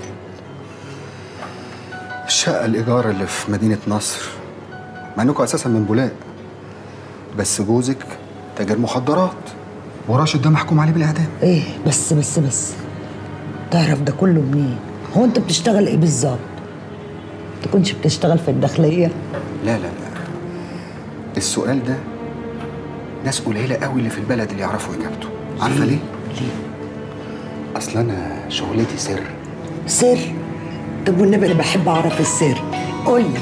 الشقه الايجار اللي في مدينه نصر مع انكم اساسا من بولاق بس جوزك تاجر مخدرات وراشد ده محكوم عليه بالاعدام
ايه بس بس بس تعرف ده كله منين هو انت بتشتغل ايه بالظبط تكونش بتشتغل في الداخليه
لا لا لا السؤال ده ناس قليله قوي اللي في البلد اللي يعرفوا اجابته عارفه ليه
ليه
اصل انا شغلتي سر
سر طب والنبي انا بحب اعرف السر قول لي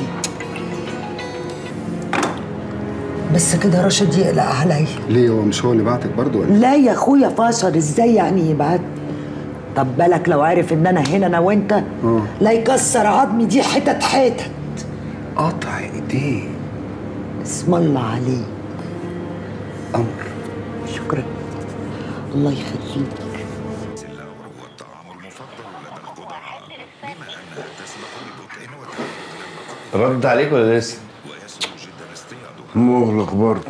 بس كده راشد يقلق عليا
ليه هو مش هو اللي بعتك برضه ولا
لا يا اخويا فاشر ازاي يعني يبعت طب بالك لو عارف ان انا هنا انا وانت
اه
لا يكسر عظمي دي حتت حتت
قطع ايديه
اسم الله عليك
امر
شكرا الله يخليك
رد عليك ولا لسه؟
مغلق برضه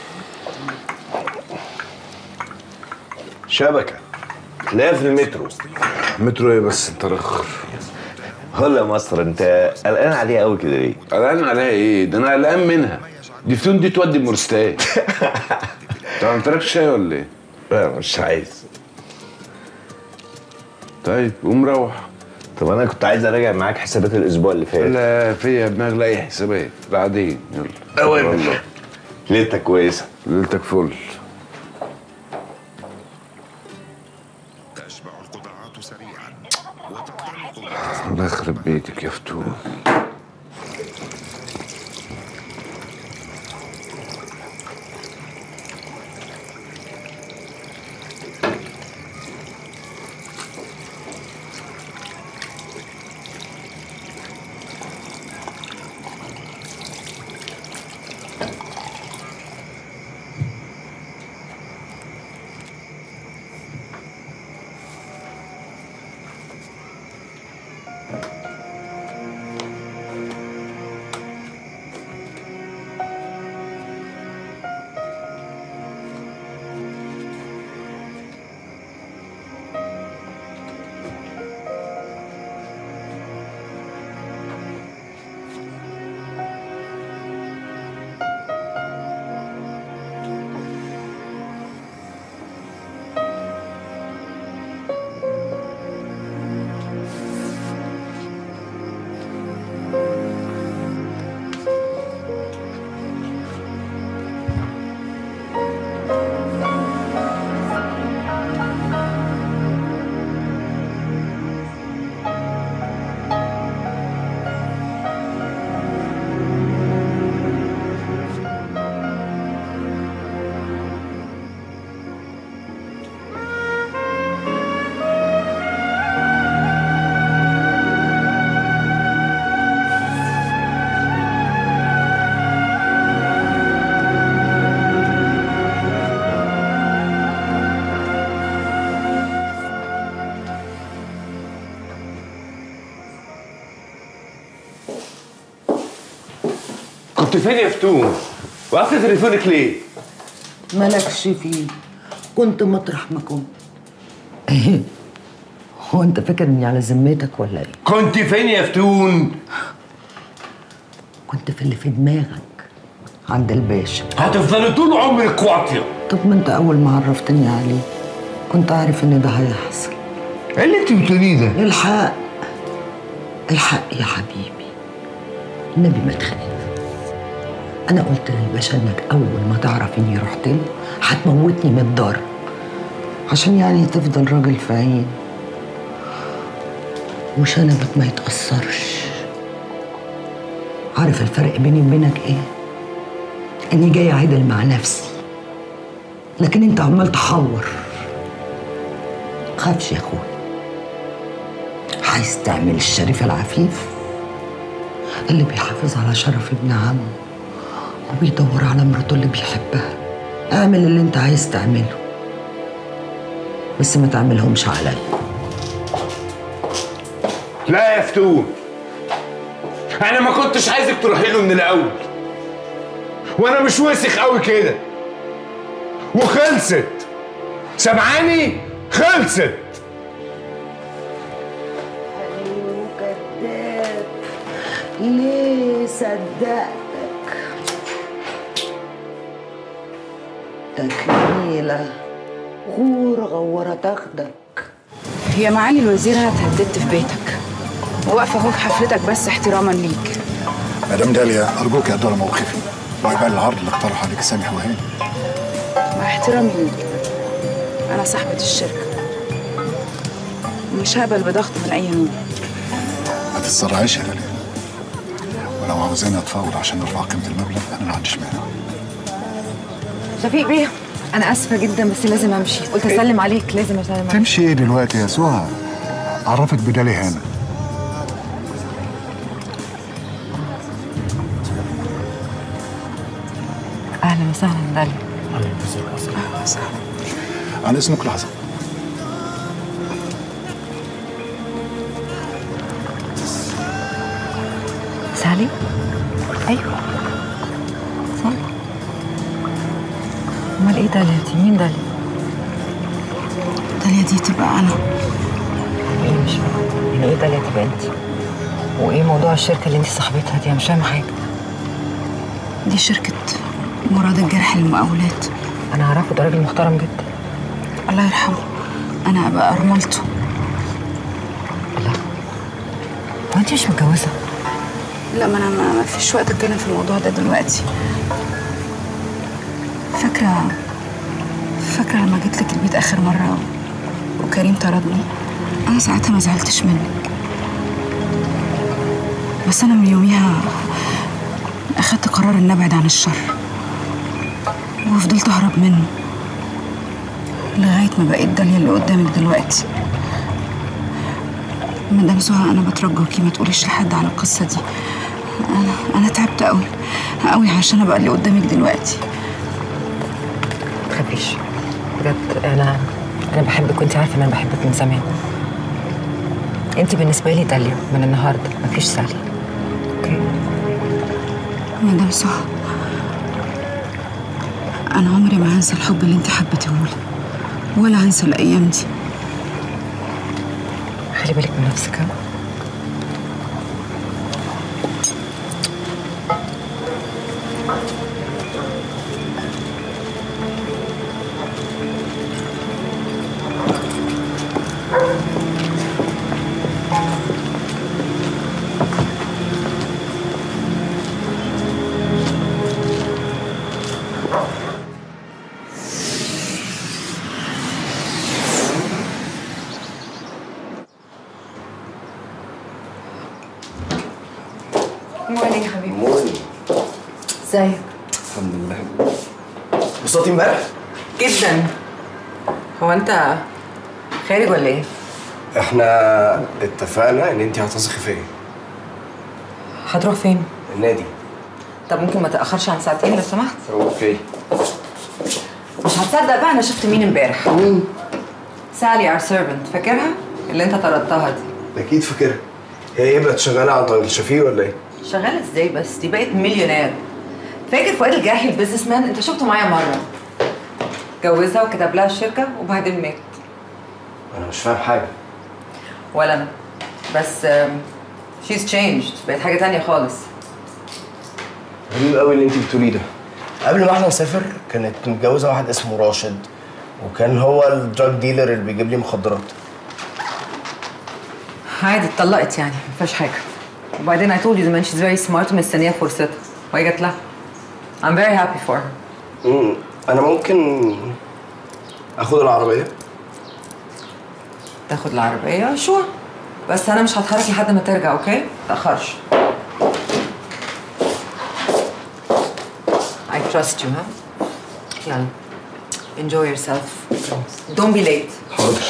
شبكة تلاقيها في المترو
مترو ايه بس انت رخر
ولا يا مصر انت قلقان عليها قوي كده ليه؟
قلقان عليها ايه؟ ده انا قلقان منها دي فيهم دي تودي مورستان انت ما عملتلكش شاي ولا ايه؟
لا مش عايز
طيب قوم روح
طب انا كنت عايز اراجع معاك حسابات الاسبوع اللي فات
لا فيا دماغ لا اي حسابات بعدين يلا
أوامر.
يلا.
ليلتك كويسة
ليلتك فل الله يخرب بيتك يا فتون
كنت فين يا فتون؟ وقفت تليفونك ليه؟
مالكش فيه كنت مطرح ما كنت هو انت فاكر اني على ذمتك ولا ايه؟
كنت فين يا فتون؟
كنت في اللي في دماغك عند الباشا
هتفضلي طول عمرك واطيه
طب ما انت اول ما عرفتني عليه كنت عارف ان ده هيحصل
ايه اللي انت بتقوليه ده؟
الحق الحق يا حبيبي النبي ما تخاف انا قلت للباشا انك اول ما تعرف اني رحت له هتموتني من الضرب عشان يعني تفضل راجل في عين وشنبك ما يتأثرش عارف الفرق بيني وبينك ايه؟ اني جاي عدل مع نفسي لكن انت عمال تحور خافش يا اخويا عايز تعمل الشريف العفيف اللي بيحافظ على شرف ابن عمه وبيدور على مراته اللي بيحبها اعمل اللي انت عايز تعمله بس ما تعملهمش عليا
لا يا فتون انا ما كنتش عايزك تروحي له من الاول وانا مش وسخ قوي كده وخلصت سامعاني خلصت
كذاب ليه صدقتك تكميلة غور غورة تاخدك
هي معالي الوزيرة اتهددت في بيتك وواقفة اهو في حفلتك بس احتراما ليك
مدام داليا ارجوك يا دور موقفي وعقبال العرض اللي اقترح عليك سامح وهاني
مع احترامي ليك أنا صاحبة الشركة مش هقبل بضغط من أي نوع
ما تتسرعيش يا داليا ولو عاوزاني اتفاوض عشان نرفع قيمه المبلغ انا ما عنديش مانع
شفيق بيه انا اسفه جدا بس لازم امشي قلت اسلم عليك لازم اسلم عليك
تمشي ايه دلوقتي يا سهى عرفك بدالي هنا
اهلا وسهلا داليا
اهلا وسهلا عن اسمك لحظه
سالي ايوه سالي امال ايه داليا دي مين داليا
داليا دي تبقى أنا
ايه مش فاهمة. يعني ايه داليا تبقى انت وايه موضوع الشركه اللي انت صاحبتها دي انا مش فاهمه حاجه
دي شركة مراد الجرح للمقاولات
انا اعرفه ده راجل محترم جدا
الله يرحمه أنا أبقى أرملته
هو انت مش متجوزه
لا ما أنا ما ما فيش وقت أتكلم في الموضوع ده دلوقتي فاكرة فاكرة لما جيت لك البيت آخر مرة وكريم طردني أنا ساعتها ما زعلتش منك بس أنا من يوميها أخدت قرار إن أبعد عن الشر وفضلت أهرب منه لغاية ما بقيت داليا اللي قدامك دلوقتي مدام سهى أنا بترجوكي ما تقوليش لحد على القصة دي أنا أنا تعبت قوي قوي عشان أبقى اللي قدامك دلوقتي
ما تخافيش بجد انا انا بحبك وانت عارفه ان انا بحبك من زمان انت بالنسبه لي داليا من النهارده مفيش سالي
مدام سهى أنا عمري ما هنسى الحب اللي أنت حبيتهولي ولا هنسى الأيام دي
خلي بالك من نفسك ها
مولي يا حبيبي
مولي
ازيك
الحمد لله بصوتي امبارح
جدا هو انت خارج ولا ايه
احنا اتفقنا ان انت هتثقي فيا
هتروح فين
النادي
طب ممكن ما تاخرش عن ساعتين لو سمحت
اوكي
مش هتصدق بقى انا شفت مين امبارح مين سالي ار سيرفنت فاكرها اللي انت طردتها دي
اكيد فاكرها هي ايه بقت شغاله عند الشفيق ولا ايه؟
شغاله ازاي بس دي بقت مليونير
فاكر فؤاد الجاحي البيزنس مان انت شفته معايا مره جوزها وكتب لها الشركه وبعدين مات
انا مش فاهم حاجه
ولا انا بس شيز تشينجد بقت حاجه تانية خالص
غريب قوي اللي انت بتقوليه ده قبل ما احنا نسافر كانت متجوزه واحد اسمه راشد وكان هو الدراج ديلر اللي بيجيب لي مخدرات
عادي اتطلقت يعني ما فيهاش حاجه وبعدين I told you زمان she's very smart ومستنيه فرصتها وهي جات لها I'm very happy for her
امم انا ممكن اخد العربيه
تاخد العربيه شو بس انا مش هتحرك لحد ما ترجع اوكي تاخرش I trust you ها يلا enjoy yourself don't be late
حاضر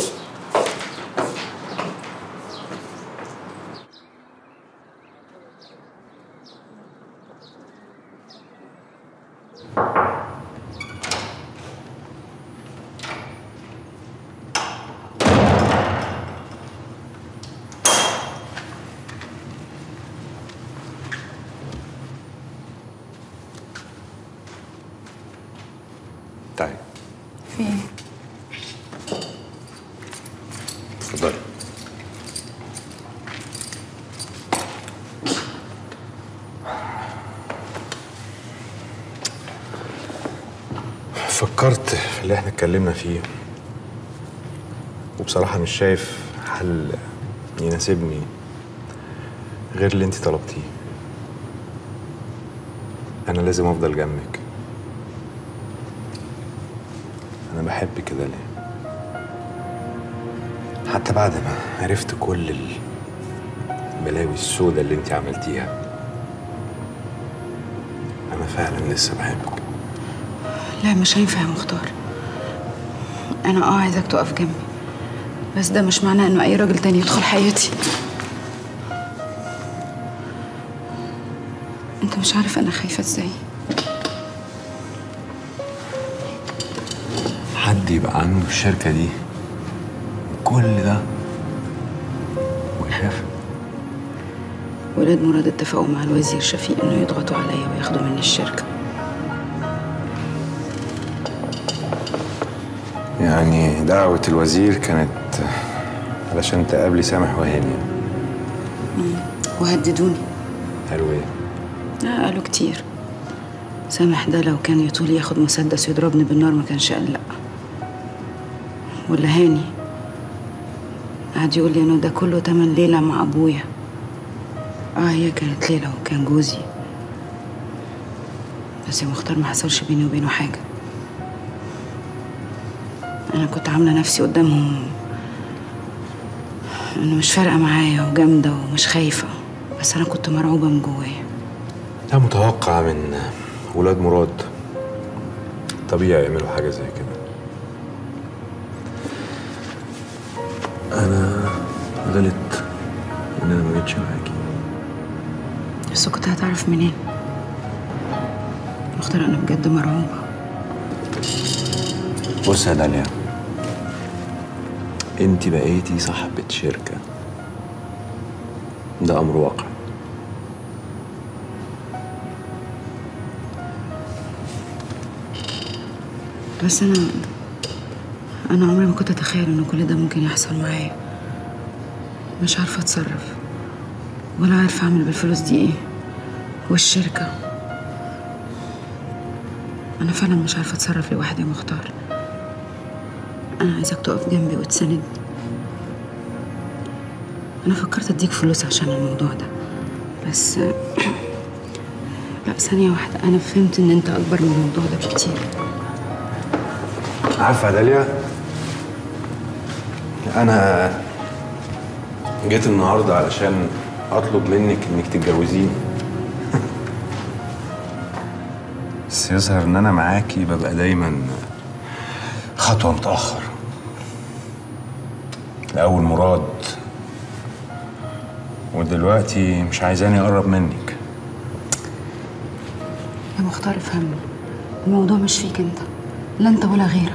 تعالي
في ايه؟
اتفضلي فكرت في اللي احنا اتكلمنا فيه وبصراحة مش شايف حل يناسبني غير اللي انت طلبتيه انا لازم افضل جنبك انا بحب كده ليه حتى بعد ما عرفت كل البلاوي السوداء اللي انت عملتيها انا فعلا لسه بحبك
لا مش هينفع يا مختار انا اه عايزك تقف جنبي بس ده مش معناه انه اي راجل تاني يدخل حياتي انت مش عارف انا خايفه ازاي
حد يبقى عنده الشركة دي كل ده ويخاف
ولاد مراد اتفقوا مع الوزير شفيق انه يضغطوا عليا وياخدوا مني الشركه
يعني دعوة الوزير كانت علشان تقابلي سامح وهاني
وهددوني
قالوا ايه؟
لا قالوا كتير سامح ده لو كان يطول ياخد مسدس يضربني بالنار ما كانش قال لا ولا هاني قعد يقول لي انه ده كله تمن ليلة مع ابويا اه هي كانت ليلة وكان جوزي بس يا مختار ما حصلش بيني وبينه حاجة انا كنت عاملة نفسي قدامهم انه مش فارقة معايا وجامدة ومش خايفة بس انا كنت مرعوبة من جوايا
ده متوقع من ولاد مراد طبيعي يعملوا حاجة زي كده أنا غلط إن أنا ما جيتش معاكي
بس كنت هتعرف منين مختار انا بجد مرعوبة
بص يا داليا انت بقيتي صاحبة شركة ده أمر واقع
بس انا انا عمري ما كنت اتخيل ان كل ده ممكن يحصل معايا مش عارفه اتصرف ولا عارفه اعمل بالفلوس دي ايه والشركه انا فعلا مش عارفه اتصرف لوحدي يا مختار انا عايزك تقف جنبي وتساندني انا فكرت اديك فلوس عشان الموضوع ده بس لا ثانيه واحده انا فهمت ان انت اكبر من الموضوع ده بكتير
عارفة يا داليا أنا جيت النهاردة علشان أطلب منك إنك تتجوزيني بس يظهر إن أنا معاكي ببقى دايما خطوة متأخر الأول مراد ودلوقتي مش عايزاني أقرب منك
يا مختار افهمني الموضوع مش فيك انت لا انت ولا غيرك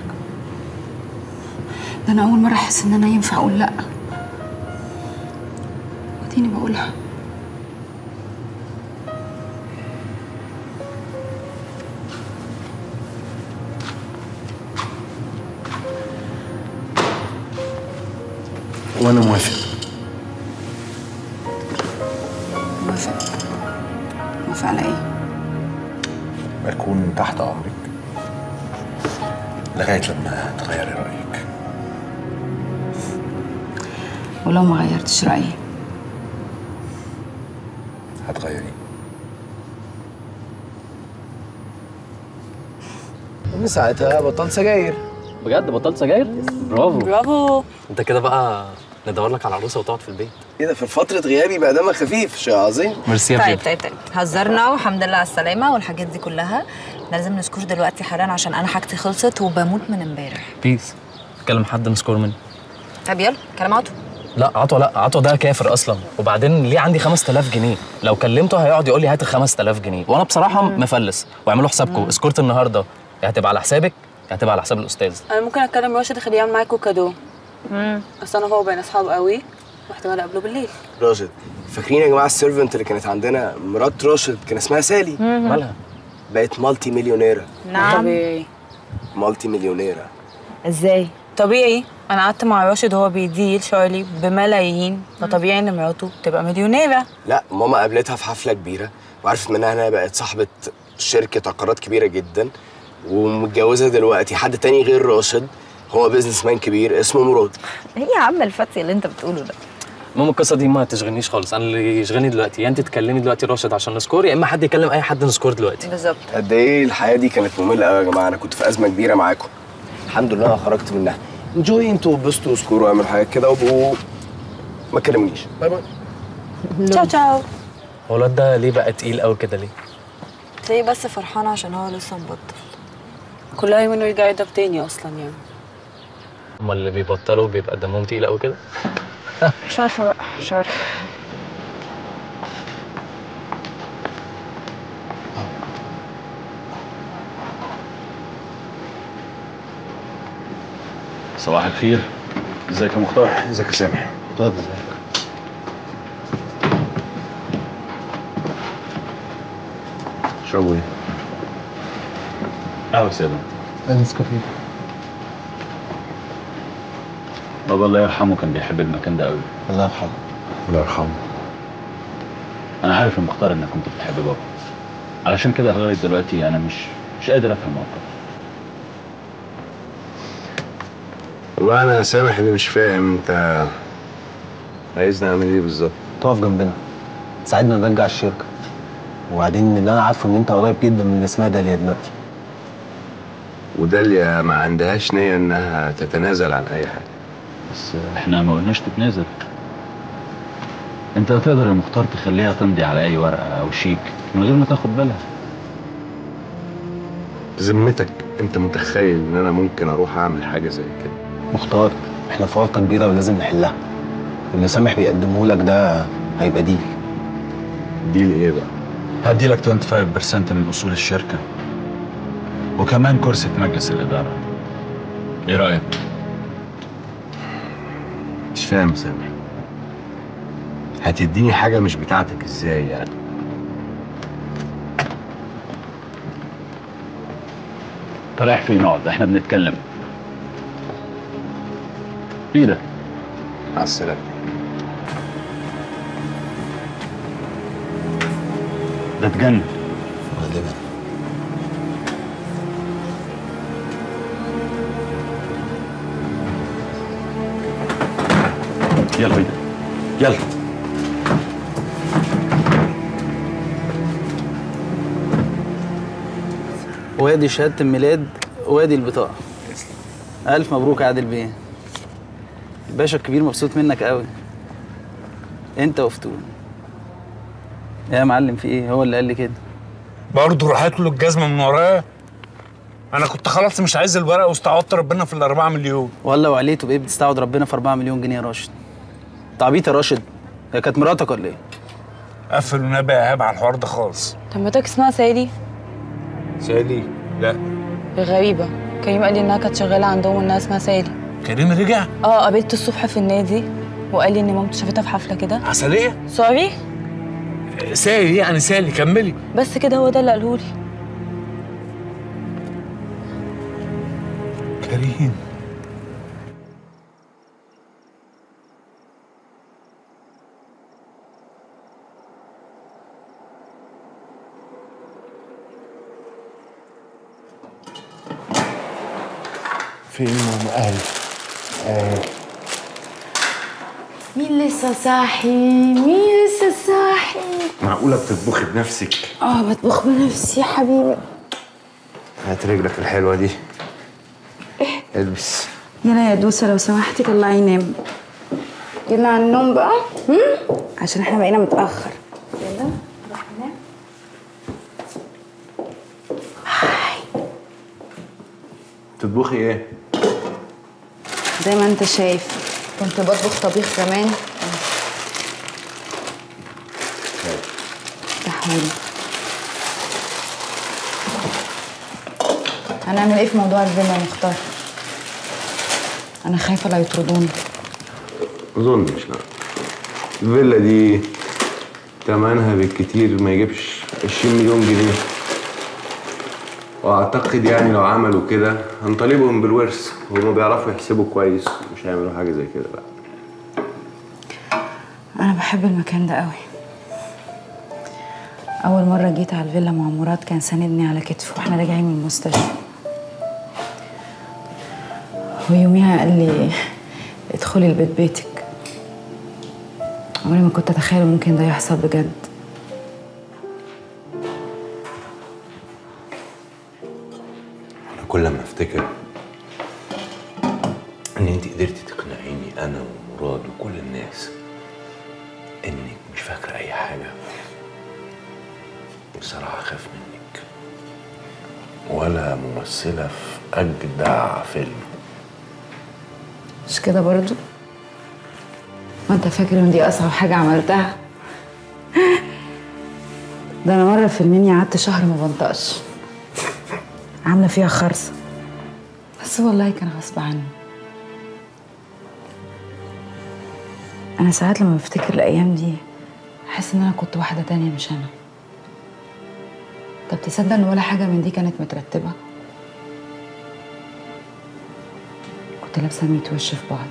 ده انا اول مره احس ان انا ينفع اقول لا وديني بقولها
وانا موافق
موافق موافق على ايه؟
اكون تحت امرك لغايه لما تغيري رايك
ولو ما غيرتش رأيي
هتغيري
من ساعتها بطلت سجاير
بجد بطلت سجاير؟ برافو
برافو
انت كده بقى ندور لك على عروسه وتقعد في البيت
ايه ده في فترة غيابي بقى دمك خفيف شيء عظيم
ميرسي
طيب طيب طيب هزرنا والحمد لله على السلامة والحاجات دي كلها احنا لازم نسكور دلوقتي حالا عشان انا حاجتي خلصت وبموت من امبارح
بيس كلم حد نسكور منه
طب يلا كلام عطو
لا عطوه لا عطوه ده كافر اصلا وبعدين ليه عندي 5000 جنيه لو كلمته هيقعد يقول لي هات ال 5000 جنيه وانا بصراحه مفلس واعملوا حسابكم سكورت النهارده يا هتبقى على حسابك يا هتبقى على حساب الاستاذ
انا ممكن اتكلم راشد اخليه يعمل معاكوا كادو امم اصل انا هو بين اصحاب قوي واحتمال اقابله بالليل
راشد فاكرين يا جماعة السيرفنت اللي كانت عندنا مرات راشد كان اسمها سالي
مم.
مالها
بقت مالتي مليونيرة
نعم
طبيعي
مالتي مليونيرة
ازاي
طبيعي انا قعدت مع راشد وهو بيديل شارلي بملايين فطبيعي ان مراته تبقى مليونيره
لا ماما قابلتها في حفلة كبيرة وعرفت منها انها بقت صاحبة شركة عقارات كبيرة جدا ومتجوزة دلوقتي حد تاني غير راشد هو بيزنس مان كبير اسمه مراد
ايه يا عم الفتي اللي انت بتقوله ده
ماما القصه دي ما تشغلنيش خالص انا اللي يشغلني دلوقتي يا انت تكلمي دلوقتي راشد عشان نسكور يا اما حد يكلم اي حد نسكور دلوقتي
بالظبط
قد ايه الحياة دي كانت مملة قوي يا جماعة انا كنت في أزمة كبيرة معاكم الحمد لله انا خرجت منها انجوي انتوا وبسطوا وسكوروا واعملوا حاجات كده وابقوا ما تكلمنيش باي باي
تشاو تشاو
هو الواد ده ليه بقى تقيل قوي كده ليه
تلاقيه بس فرحان عشان هو لسه مبطل
كلها يومين ويرجع يضرب تاني اصلا يعني
هما اللي بيبطلوا بيبقى دمهم تقيل قوي كده
مش عارفه بقى مش عارفه
صباح الخير ازيك يا مختار
ازيك يا سامح
طيب ازيك
اشربوا ايه؟ قهوة سادة
نسكافيه
بابا الله يرحمه كان بيحب المكان ده قوي
الله يرحمه
الله يرحمه انا عارف يا مختار انك كنت بتحب بابا علشان كده لغايه دلوقتي انا مش مش قادر افهم موقفك
والله انا سامح اللي مش فاهم انت عايزني اعمل ايه بالظبط
تقف جنبنا تساعدنا نرجع الشركه وبعدين اللي انا عارفه ان انت قريب جدا من اللي اسمها داليا دلوقتي
وداليا ما عندهاش نية انها تتنازل عن اي حاجة
بس احنا ما قلناش تتنازل انت تقدر يا مختار تخليها تمضي على اي ورقه او شيك من غير ما تاخد بالها
بذمتك انت متخيل ان انا ممكن اروح اعمل حاجة زي كده
مختار احنا في ورطه كبيره ولازم نحلها اللي سامح بيقدمه لك ده هيبقى ديل
ديل ايه بقى؟
هدي لك 25% من اصول الشركه وكمان كرسي في مجلس الاداره ايه رايك
مش فاهم سامح هتديني حاجة مش بتاعتك ازاي يعني
انت رايح فين نقعد احنا بنتكلم ايه ده
مع السلامة
ده اتجنن
غالبا
يلا بينا يلا
وادي شهادة الميلاد وادي البطاقة ألف مبروك يا عادل بيه الباشا الكبير مبسوط منك قوي أنت وفتون يا معلم في إيه هو اللي قال لي كده
برضه راحت له الجزمه من ورايا انا كنت خلاص مش عايز الورق واستعوضت ربنا في الأربعة مليون
ولا وعليته بإيه بتستعوض ربنا في 4 مليون جنيه يا راشد أنت عبيط يا راشد هي كانت مراتك ولا إيه؟
قفل ونبي يا ايهاب على الحوار ده خالص
طب مراتك اسمها سالي
سالي لا
غريبة كريم قال لي إنها كانت شغالة عندهم وإنها اسمها سالي
كريم رجع
اه قابلته الصبح في النادي وقال لي إن مامته شافتها في حفلة كده
عسليه
سوري
سالي يعني سالي كملي
بس كده هو ده اللي قاله لي
كريم فين ماما اهلي آه.
مين لسه صاحي مين لسه صاحي
معقوله بتطبخي بنفسك
اه بطبخ بنفسي يا حبيبي
هات رجلك الحلوه دي البس
يلا يا دوسة لو سمحتي طلعي نام يلا على النوم بقى هم؟ عشان احنا بقينا متأخر يلا روح نام
تطبخي ايه
زي ما انت شايف كنت بطبخ طبيخ زمان تحولي هنعمل ايه في موضوع الفيلا يا مختار انا خايفه لا يطردوني
ما اظنش لا الفيلا دي تمنها بالكتير ما يجيبش 20 مليون جنيه واعتقد يعني لو عملوا كده هنطالبهم بالورث هما بيعرفوا يحسبوا كويس مش هيعملوا حاجه زي كده لا
انا بحب المكان ده قوي اول مره جيت على الفيلا مع مراد كان ساندني على كتفه واحنا راجعين من المستشفى ويوميها قال لي ادخلي البيت بيتك عمري ما كنت اتخيل ممكن ده يحصل بجد
انا كل ما افتكر ان انت قدرتي تقنعيني انا ومراد وكل الناس انك مش فاكره اي حاجه بصراحه اخاف منك ولا ممثله في اجدع فيلم
مش كده برضو ما انت فاكر ان دي اصعب حاجه عملتها ده انا مره في المنيا قعدت شهر ما بنطقش عامله فيها خرصه بس والله كان غصب عني انا ساعات لما بفتكر الايام دي احس ان انا كنت واحده تانية مش انا طب تصدق ان ولا حاجه من دي كانت مترتبه كنت لابسه ميت وش في بعض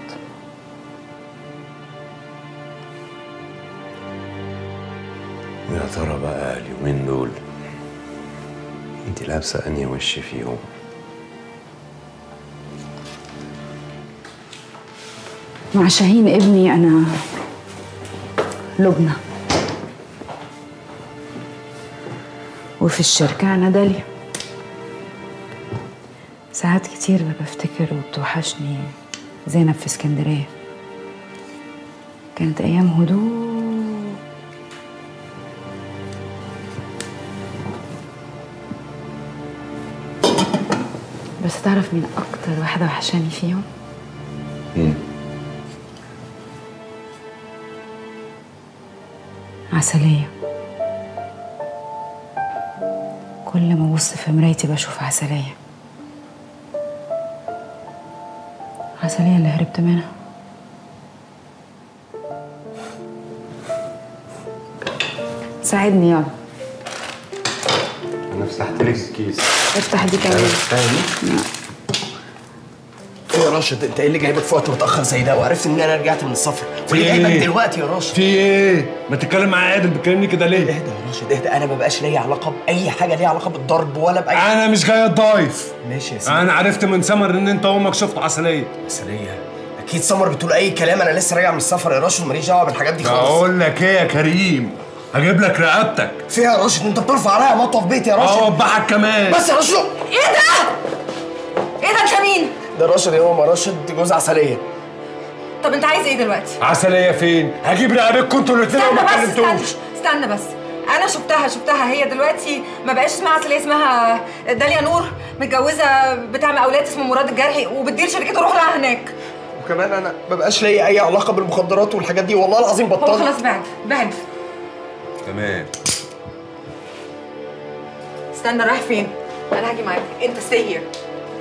ويا ترى بقى اليومين دول انت لابسه انهي وش فيهم
مع شاهين ابني انا لبنى وفي الشركة أنا داليا ساعات كتير بفتكر وبتوحشني زينب في اسكندرية كانت أيام هدوء بس تعرف مين أكتر واحدة وحشاني فيهم؟
مين؟
عسلية كل ما أبص في مرايتي بشوف عسلية عسلية اللي هربت منها ساعدني يلا
انا فتحت لك الكيس
افتح دي كمان
في يا راشد انت ايه اللي جايبك في وقت متاخر زي ده وعرفت ان انا رجعت من السفر وليه جايبك دلوقتي يا راشد
في ايه؟ ما تتكلم معايا عادل بتكلمني كده ليه؟
اهدى يا راشد اهدى انا ما بقاش ليا علاقه باي حاجه ليها علاقه بالضرب ولا باي
انا مش جاي اتضايف
ماشي يا سيدي
انا عرفت من سمر ان انت وامك شفتوا عسليه
عسليه اكيد سمر بتقول اي كلام انا لسه راجع من السفر يا راشد ماليش دعوه بالحاجات دي خالص
بقول لك ايه يا كريم هجيب لك رقبتك
فيها يا راشد انت بترفع عليا مطوه في بيتي يا راشد
اوبعك كمان
بس يا راشد
ايه ده؟ ايه ده انت مين؟
ده راشد يا ماما راشد جوز عسليه
طب انت عايز ايه دلوقتي؟
عسليه فين؟ هجيب رقبتكم انتوا الاثنين
استنى
وما
بس استنى
كلمتوش
استنى بس انا شفتها شفتها هي دلوقتي ما بقاش اسمها عسلية اسمها داليا نور متجوزه بتعمل اولاد اسمه مراد الجرحي وبتدير شركته روح لها هناك
وكمان انا ما بقاش ليا اي علاقه بالمخدرات والحاجات دي والله العظيم
هو
بطلت
خلاص بعد بعد
تمام
استنى رايح فين؟ انا هاجي معاك انت stay here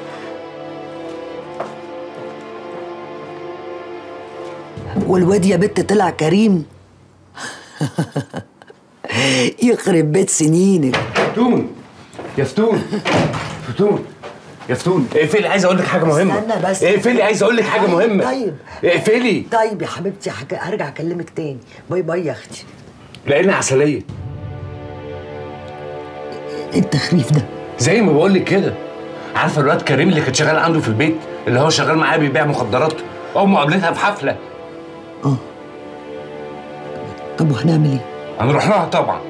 والواد يا بت طلع كريم يخرب بيت سنينك
فتون يا فتون فتون يا فتون اقفلي عايز اقول لك حاجه مهمه
استنى بس
اقفلي عايز اقول لك حاجه مهمه
طيب
اقفلي
طيب يا حبيبتي حك... هرجع اكلمك تاني باي باي يا اختي
لقينا عسليه
إيه التخريف ده
زي ما بقول لك كده عارفه الواد كريم اللي كان شغال عنده في البيت
اللي هو شغال معايا بيبيع مخدرات امه قابلتها في حفله
طب وهنعمل ايه؟
هنروح لها طبعا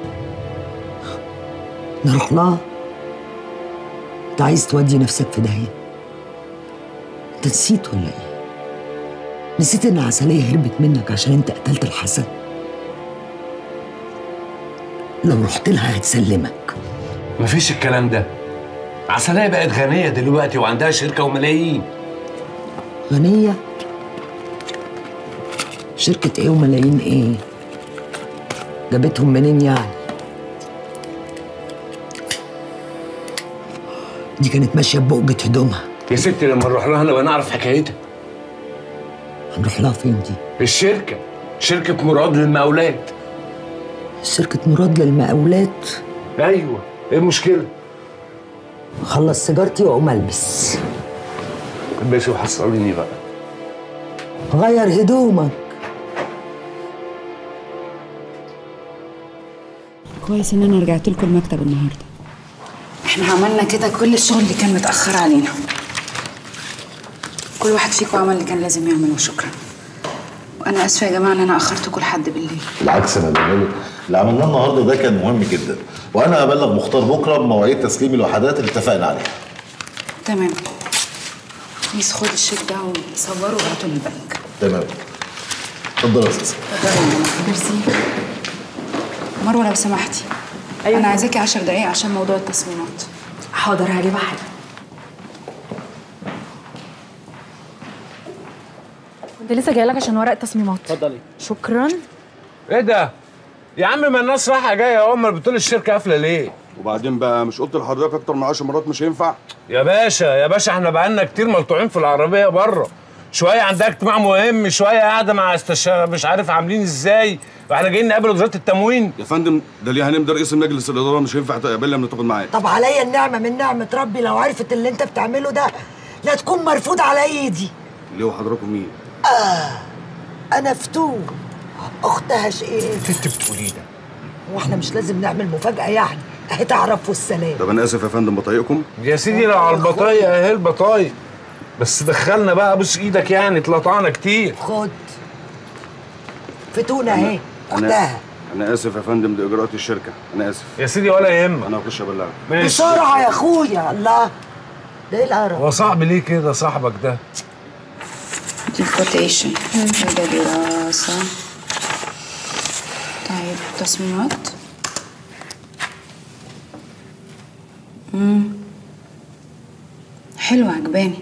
نروح لها انت عايز تودي نفسك في داهيه انت نسيت ولا ايه؟ نسيت ان عسلية هربت منك عشان انت قتلت الحسن لو رحت لها هتسلمك
مفيش الكلام ده عسلية بقت غنية دلوقتي وعندها شركة وملايين
غنية شركة ايه وملايين ايه جابتهم منين يعني دي كانت ماشية ببقجة هدومها
يا ستي لما نروح لها نبقى نعرف حكايتها
هنروح لها فين دي؟
الشركة شركة مراد للمقاولات
شركة مراد للمقاولات
ايوه ايه المشكلة؟
خلص سيجارتي واقوم البس
البسي وحصليني بقى
غير هدومك
كويس ان انا رجعت لكم المكتب النهارده احنا عملنا كده كل الشغل اللي كان متاخر علينا كل واحد فيكم عمل اللي كان لازم يعمله شكرا وانا اسفه يا جماعه ان انا اخرتكم لحد بالليل
بالعكس انا بقول اللي عملناه النهارده ده كان مهم جدا وانا هبلغ مختار بكره بمواعيد تسليم الوحدات اللي اتفقنا عليها
تمام بليز خد الشيك ده وصوره وهاته للبنك
تمام اتفضل يا استاذ
اتفضلي يا جماعة. ميرسي مروه لو سمحتي أيوة. انا عايزاكي 10 دقايق عشان موضوع التصميمات
حاضر هجيبها حاجه كنت لسه جايه لك عشان ورق التصميمات
اتفضلي
شكرا
ايه ده؟ يا عم ما الناس رايحة جاية يا امال بتقول الشركة قافلة ليه؟
وبعدين بقى مش قلت لحضرتك اكتر من 10 مرات مش هينفع
يا باشا يا باشا احنا بقالنا كتير ملطوعين في العربية بره شوية عندها اجتماع مهم شوية قاعدة مع استشارة مش عارف عاملين ازاي واحنا جايين نقابل وزارة التموين
يا فندم ده ليه هنمضي رئيس مجلس الاداره مش هينفع تقابلنا من تاخد معاه
طب عليا النعمة من نعمة ربي لو عرفت اللي انت بتعمله ده لا تكون مرفوض على ايدي
ليه وحضراتكم مين
آه انا فتون اختها شقيقة
انت بتقولي ده
واحنا مش لازم نعمل مفاجأة يعني اهي تعرف والسلام
طب انا اسف يا فندم بطايقكم
يا سيدي لو على البطايق اهي البطايق بس دخلنا بقى بص ايدك يعني اتلطعنا كتير
خد فتون اهي
انا
اختها
انا اسف يا فندم دي اجراءات الشركه انا اسف
يا سيدي ولا يهمك
انا هخش ابلغك
بسرعة يا اخويا الله ده ايه القرف
هو صعب ليه كده صاحبك ده؟
دي كوتيشن وده دراسة طيب تصميمات امم حلوة عجباني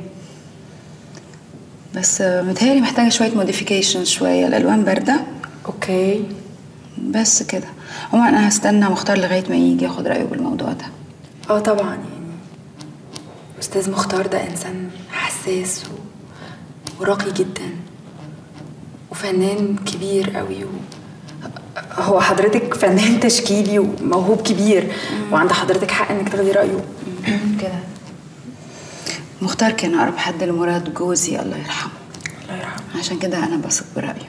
بس متهيألي محتاجة شوية موديفيكيشن شوية الألوان باردة
اوكي
بس كده عموما أنا هستنى مختار لغاية ما يجي ياخد رأيه بالموضوع ده
اه طبعا يعني استاذ مختار ده انسان حساس و... وراقي جدا وفنان كبير قوي و... هو حضرتك فنان تشكيلي وموهوب كبير وعند حضرتك حق انك تاخدي رايه كده
مختار كان أقرب حد لمراد جوزي الله يرحمه
الله يرحمه
عشان كده أنا بثق برأيه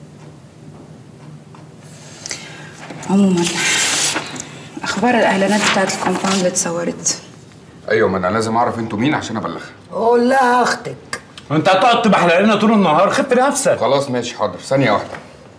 عموما أخبار الإعلانات بتاعت الكومباوند اللي اتصورت
ايوه ما انا لازم اعرف انتوا مين عشان ابلغها
قول لها اختك
انت هتقعد تبحلق لنا طول النهار خف نفسك
خلاص ماشي حاضر ثانيه واحده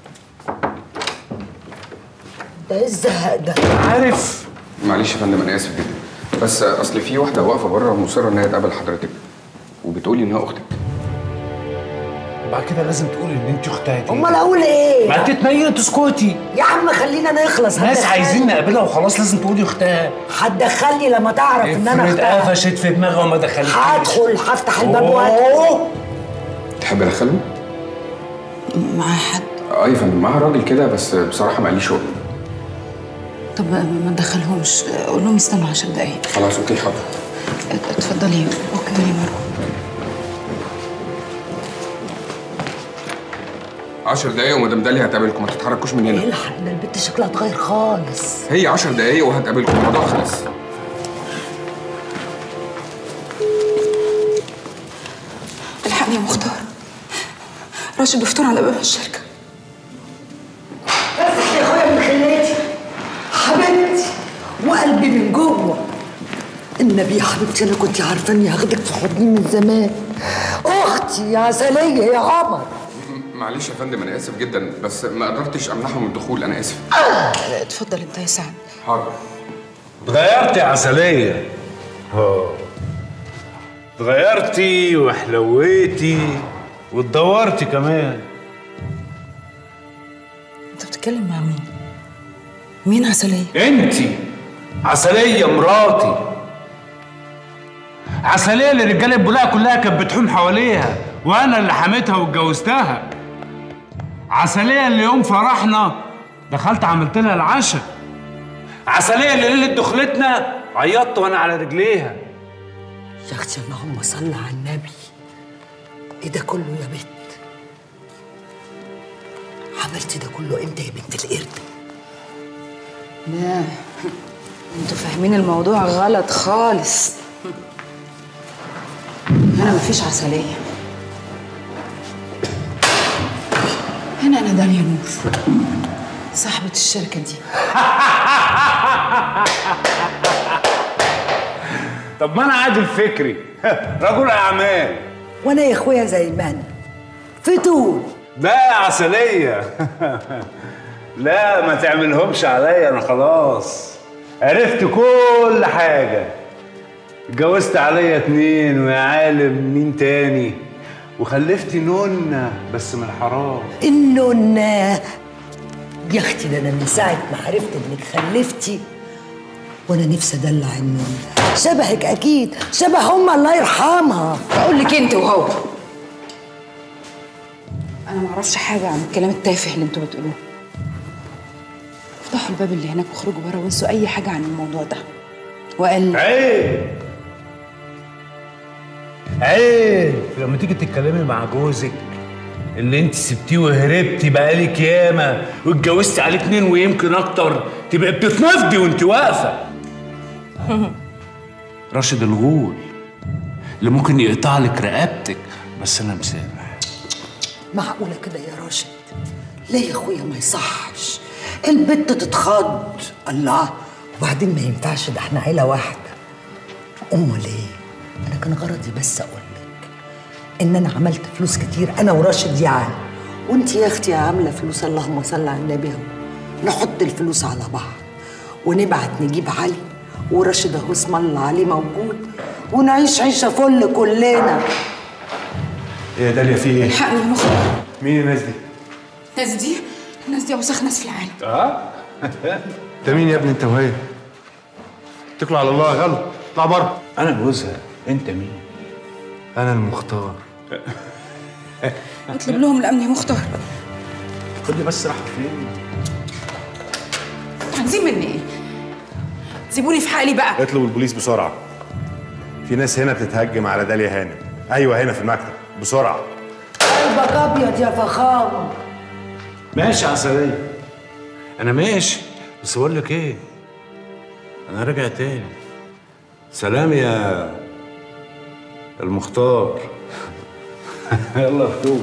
ده ايه الزهق ده
عارف
معلش يا فندم انا اسف جدا بس اصل في واحده واقفه بره مصره ان هي تقابل حضرتك وبتقولي انها اختك
بعد كده لازم تقولي ان انت اختها دي
امال اقول ايه
ما تتنيلي تسكتي
يا عم خلينا نخلص
ناس
هتدخلني.
عايزين نقابلها وخلاص لازم تقولي اختها
هتدخلني لما تعرف ان انا
افرض
اختها
قفشت في دماغها وما دخلتش
هدخل هفتح الباب
أوه.
وادخل
تحب ادخله؟
معاه حد
اه يا فندم معاها راجل كده بس بصراحه ما قاليش هو
طب ما تدخلهمش قول لهم يستنوا 10 دقايق
خلاص اوكي حاضر
اتفضلي اتفضلي مروه
10 دقايق ومدام داليا هتقابلكم ما تتحركوش من هنا
الحق ده البت شكلها اتغير خالص
هي 10 دقايق وهتقابلكم الموضوع خلص
الحقني يا مختار راشد وفتون على باب الشركه
بس يا اخويا من خلاتي حبيبتي وقلبي من جوه ان والنبي يا حبيبتي انا كنت عارفه اني هاخدك في حضني من زمان اختي يا عسليه يا عمر
معلش يا فندم انا اسف جدا بس ما قدرتش امنعهم من الدخول انا اسف
اتفضل انت يا سعد
حاضر
اتغيرتي يا عسلية اه اتغيرتي وحلويتي واتدورتي كمان
انت بتتكلم مع مين مين عسليه
انتي عسلية مراتي عسلية اللي رجالة البلاء كلها كانت بتحوم حواليها وانا اللي حميتها واتجوزتها عسلية اللي يوم فرحنا دخلت عملت لها العشاء عسلية اللي ليلة دخلتنا عيطت وانا على رجليها
يا اختي اللهم صل على النبي ايه ده كله يا بنت عملتي ده كله امتى يا بنت القرد
لا انتوا فاهمين الموضوع غلط خالص هنا مفيش عسلية هنا أنا داليا نور صاحبة الشركة دي
طب ما انا عادل فكري رجل اعمال
وانا يا اخويا زي ما انا فتون
لا يا عسلية لا ما تعملهمش عليا انا خلاص عرفت كل حاجة اتجوزت عليا اتنين ويا عالم مين تاني وخلفت نونة بس من الحرام
النونة يا اختي ده انا من ساعة ما عرفت انك خلفتي وانا نفسي ادلع النونة شبهك اكيد شبه امها الله يرحمها
بقول لك انت وهو انا ما اعرفش حاجه عن الكلام التافه اللي انتوا بتقولوه افتحوا الباب اللي هناك واخرجوا بره وانسوا اي حاجه عن الموضوع ده وقال
عيب عيب لما تيجي تتكلمي مع جوزك اللي انت سبتيه وهربتي بقالك ياما واتجوزتي عليه اتنين ويمكن اكتر تبقى بتتنفضي وانت واقفه راشد الغول اللي ممكن يقطع لك رقبتك بس انا مسامح
معقولة كده يا راشد ليه يا اخويا ما يصحش البت تتخض الله وبعدين ما ينفعش ده احنا عيلة واحدة امال ايه انا كان غرضي بس اقول لك ان انا عملت فلوس كتير انا وراشد يعني وانت يا اختي عامله فلوس اللهم صل على النبي اهو نحط الفلوس على بعض ونبعت نجيب علي وراشد اهو اسم الله عليه موجود ونعيش عيشه فل كلنا
ايه يا داليا في ايه؟
الحقني يا مخرج
مين الناس دي؟
الناس دي الناس دي اوسخ ناس في العالم
اه
انت مين يا ابني انت وهي؟ اتكلوا على الله يا غلط اطلع بره
انا جوزها انت مين؟
انا المختار
اطلب لهم الامن يا مختار
خدي بس راح فين؟
عايزين مني ايه سيبوني في حالي بقى
اطلبوا البوليس بسرعه في ناس هنا بتتهجم على داليا هانم ايوه هنا في المكتب بسرعه
قلبك ابيض يا فخامه
ماشي يا عسلية انا ماشي بس بقول لك ايه انا راجع تاني سلام يا المختار يلا يا فتوح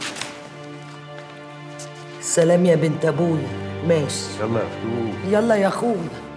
سلام يا بنت ابويا ماشي
يلا يا فتوح
يلا يا اخويا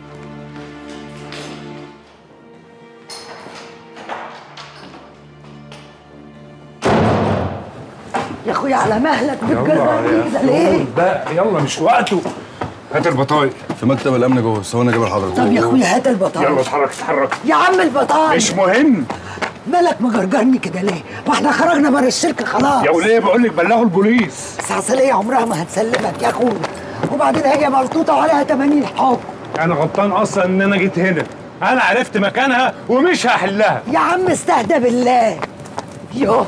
يا اخويا على مهلك بتجربني كده ليه؟
بقى يلا مش وقته
هات البطايق في مكتب الامن جوه ثواني اجيب لحضرتك
طب يا اخويا هات البطاطا
يلا اتحرك اتحرك
يا عم البطاطا
مش مهم
مالك مجرجرني كده ليه؟ واحنا خرجنا بره الشركه خلاص
يا وليه بقول لك بلغوا البوليس
بس عسلية عمرها ما هتسلمك يا اخويا وبعدين هي ملطوطه وعليها 80 حكم
انا غلطان اصلا ان انا جيت هنا انا عرفت مكانها ومش هحلها
يا عم استهدى بالله يوه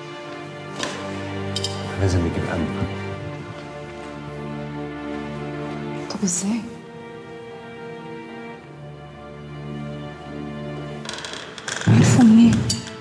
لازم نجيب امن
ازاي عرفوا منين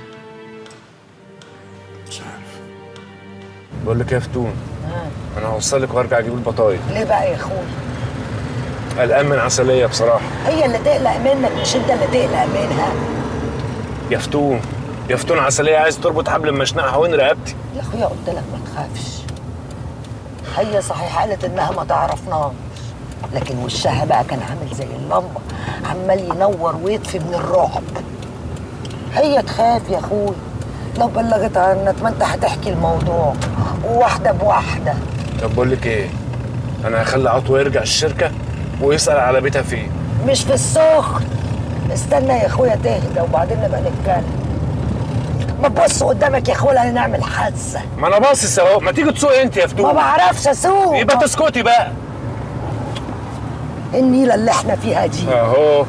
بقول لك إيه يا فتون انا هوصلك وارجع اجيب البطايق
ليه بقى يا اخويا
قلقان من عسليه بصراحه
هي اللي تقلق منك مش انت اللي تقلق منها
يا فتون يا فتون عسليه عايز تربط حبل مشنقها وين رقبتي
يا اخويا قلت لك ما تخافش هي صحيح قالت انها ما تعرفناش لكن وشها بقى كان عامل زي اللمبه عمال ينور ويطفي من الرعب هي تخاف يا اخويا لو بلغت عنك ما انت هتحكي الموضوع وواحده بواحده
طب بقول لك ايه انا هخلي عطوه يرجع الشركه ويسال على بيتها فين
مش في السخن استنى يا اخويا تهدى وبعدين نبقى نتكلم ما تبص قدامك يا اخويا هنعمل حادثه
ما انا باصص اهو ما تيجي تسوقي انت يا فتون
ما بعرفش اسوق
يبقى تسكتي بقى
النيله اللي احنا فيها دي
اهو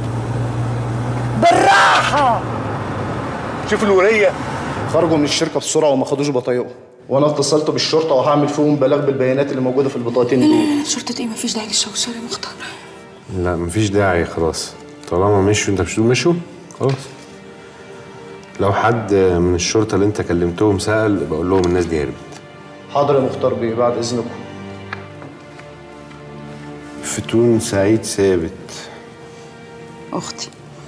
بالراحه
شوف الوريه
خرجوا من الشركه بسرعه وما خدوش بطايقهم وانا اتصلت بالشرطه وهعمل فيهم بلاغ بالبيانات اللي موجوده في البطاقتين دول
شرطة ايه مفيش داعي للشوشرة يا مختار
لا مفيش داعي خلاص طالما مشوا انت مش تقول مشوا خلاص لو حد من الشرطه اللي انت كلمتهم سال بقول لهم الناس دي هربت
حاضر يا مختار بيه بعد اذنكم
فتون سعيد ثابت
اختي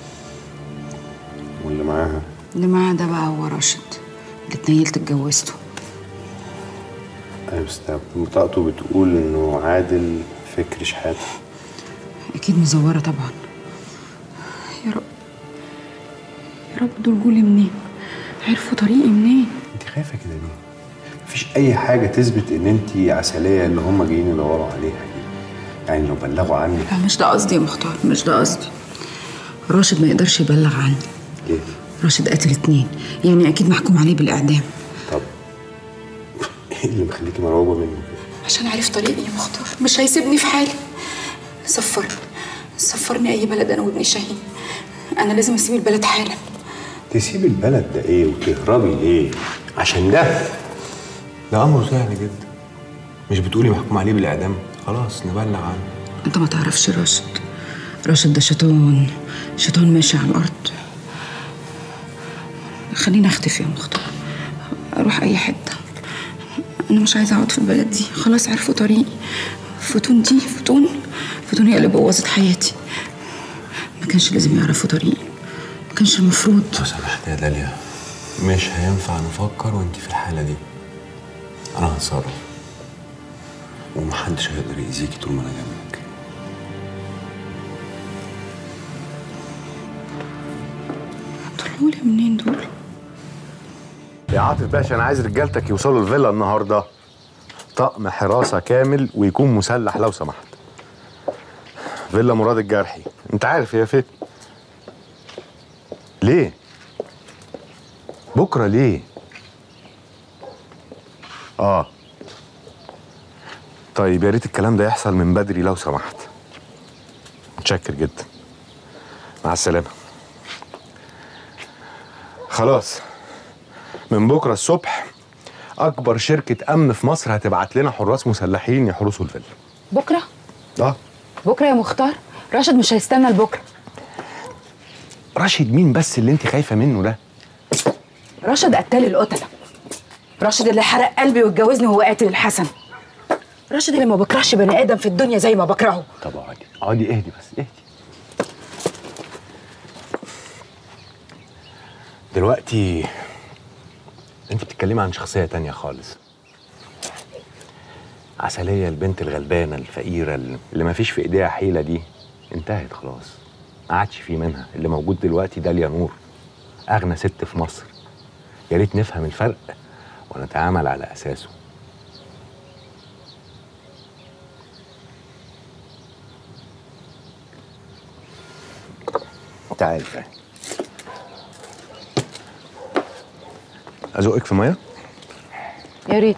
واللي معاها
اللي معاه ده بقى هو راشد اللي اتنيلت اتجوزته
ايوه بس ده بطاقته بتقول انه عادل فكري شحاته
اكيد مزوره طبعا يا رب يا رب دول جولي منين عرفوا طريقي منين
انت خايفه كده ليه؟ مفيش اي حاجه تثبت ان انت عسليه اللي هم جايين يدوروا عليها دي يعني لو بلغوا عنك
لا مش ده قصدي يا مختار مش ده قصدي راشد ما يقدرش يبلغ عني
ليه؟
راشد قتل اتنين يعني اكيد محكوم عليه بالاعدام
طب ايه اللي مخليكي مرعوبه منه كده؟
عشان عارف طريقي يا مختار مش هيسيبني في حالي سفرني سفرني اي بلد انا وابن شاهين انا لازم اسيب البلد حالا
تسيب البلد ده ايه وتهربي ليه؟ عشان ده ده امره سهل جدا مش بتقولي محكوم عليه بالاعدام خلاص نبلغ عنه
انت ما تعرفش راشد راشد ده شيطان شيطان ماشي على الارض خليني اختفي يا مختار اروح اي حته انا مش عايزه اقعد في البلد دي خلاص عرفوا طريقي فتون دي فتون فتون هي اللي بوظت حياتي ما كانش لازم يعرفوا طريقي ما كانش المفروض
لو سمحت يا داليا مش هينفع نفكر وانت في الحاله دي انا هتصرف ومحدش هيقدر يأذيكي طول ما انا جنبك
طلعوا لي منين دول
يا عاطف باشا انا عايز رجالتك يوصلوا الفيلا النهارده طقم حراسه كامل ويكون مسلح لو سمحت فيلا مراد الجرحي انت عارف هي فين ليه بكره ليه اه طيب يا ريت الكلام ده يحصل من بدري لو سمحت متشكر جدا مع السلامه خلاص من بكره الصبح اكبر شركه امن في مصر هتبعت لنا حراس مسلحين يحرسوا الفيلا
بكره
اه
بكره يا مختار راشد مش هيستنى لبكره
راشد مين بس اللي انت خايفه منه ده
راشد قتال القتله راشد اللي حرق قلبي واتجوزني وهو قاتل الحسن راشد اللي ما بكرهش بني ادم في الدنيا زي ما بكرهه
طب اقعدي اقعدي اهدي بس اهدي دلوقتي انت بتتكلمي عن شخصيه تانية خالص عسلية البنت الغلبانة الفقيرة اللي ما فيش في ايديها حيلة دي انتهت خلاص ما عادش في منها اللي موجود دلوقتي داليا نور أغنى ست في مصر يا ريت نفهم الفرق ونتعامل على أساسه تعالي تعالي أزقك في مية؟
يا ريت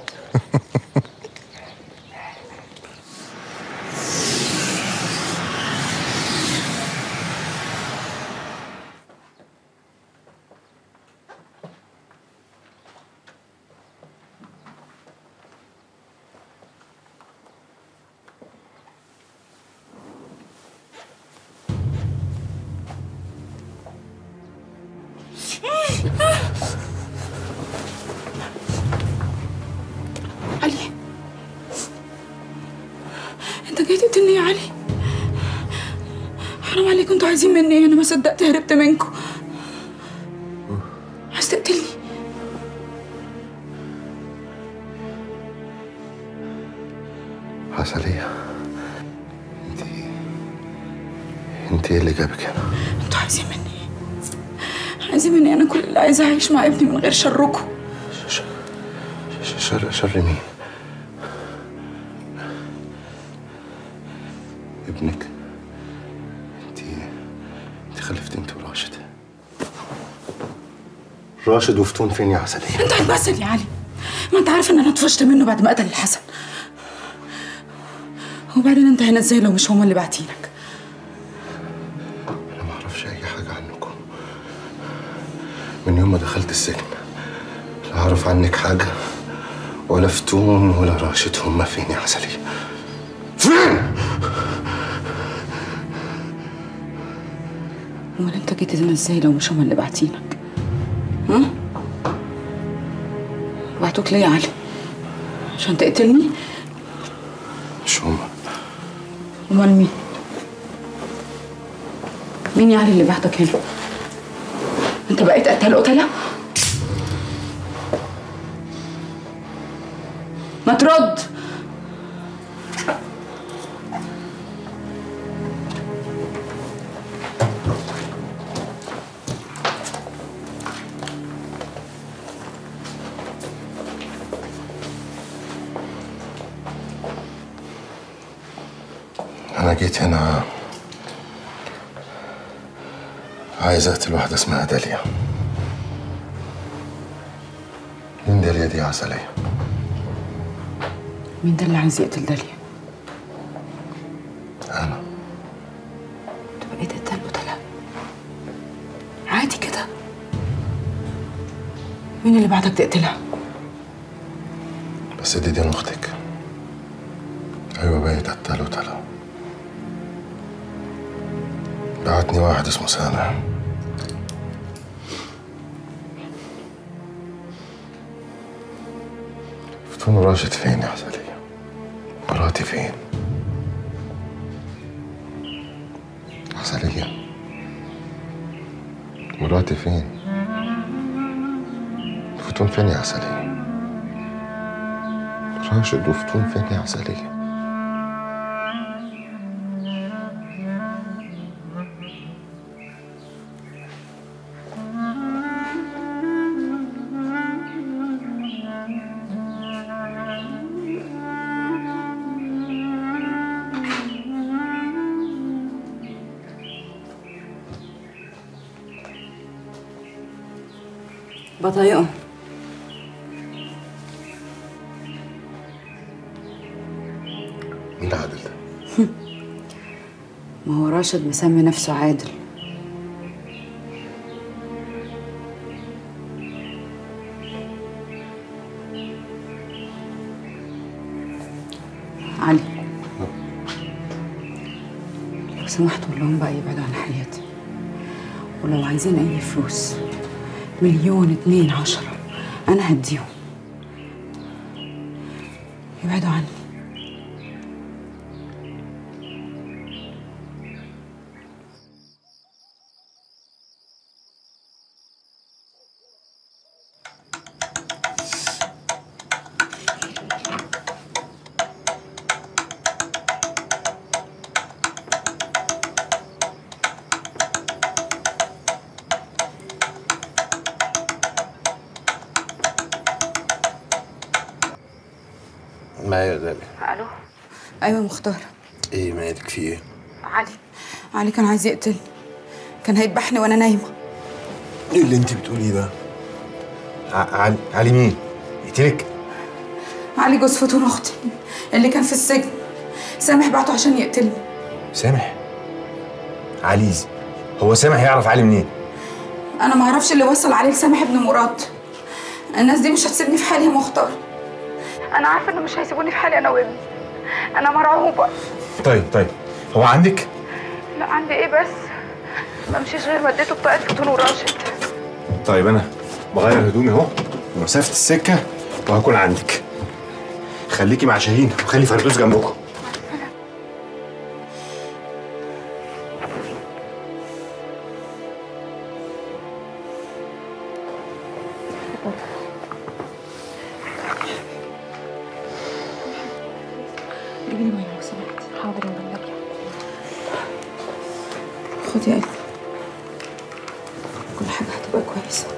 جاي تقتلني يا علي حرام عليكم انتوا عايزين مني ايه انا ما صدقت هربت منكم عايز تقتلني
عسلية انت انت ايه اللي جابك هنا؟
انتوا عايزين مني ايه عايزين مني انا كل اللي عايزه اعيش مع ابني من غير شركم
ش- شر شر مين؟ ابنك انت انت خلفت انت وراشد راشد وفتون فين يا عسلية؟
انت هتمثل يا علي ما انت عارف ان انا اتفشت منه بعد ما قتل الحسن وبعدين انت هنا ازاي لو مش هما اللي باعتينك
انا ما اعرفش اي حاجة عنكم من يوم ما دخلت السجن لا اعرف عنك حاجة ولا فتون ولا راشد هما فين يا عسلية؟ فين؟
امال انت جيت هنا ازاي لو مش هما اللي باعتينك ها بعتوك ليه يا علي عشان تقتلني
مش هما
امال مين مين يا علي اللي بعتك هنا انت بقيت قتال قتله ما ترد
أنا جيت هنا عايز أقتل واحدة اسمها داليا مين داليا دي يا عسلية؟
مين ده اللي عايز يقتل داليا
أنا
انت بقيت قتال قتله عادي كده مين اللي بعتك تقتلها
بس دي دي أختك أيوة بقيت قتال وتلا بعتني واحد اسمه سامح فتون راشد فين يا عسلية؟ مراتي فين؟ عسلية مراتي فين؟ فتون فين يا عسلية؟ راشد وفتون فين يا عسلية؟
بطايقهم
مين عادل ده؟
ما هو راشد مسمي نفسه عادل علي لو سمحتوا قول لهم بقى يبعدوا عن حياتي ولو عايزين اي فلوس مليون اتنين عشرة انا هديهم يبعدوا عني
ما يا غالي
الو ايوه مختار
ايه مالك في ايه؟
علي علي كان عايز يقتلني كان هيذبحني وانا نايمه
ايه اللي انت بتقوليه ده؟ ع- علي علي مين؟ يقتلك؟
علي جوز فتون اختي اللي كان في السجن سامح بعته عشان يقتلني
سامح علي هو سامح يعرف علي منين؟
انا ما اعرفش اللي وصل عليه لسامح ابن مراد الناس دي مش هتسيبني في حالي يا مختار انا عارفه انه مش هيسيبوني في حالي انا وابني انا مرعوبه
طيب طيب هو عندك؟
لا عندي ايه بس ما مشيش غير ما اديته بطاقه فتون وراشد
طيب انا بغير هدومي اهو ومسافة السكة وهكون عندك خليكي مع شاهين وخلي فردوس جنبكم
جيبي لي ميه لو سمحتي حاضر يا ملاكي خدي يا قلبي كل حاجة هتبقى كويسة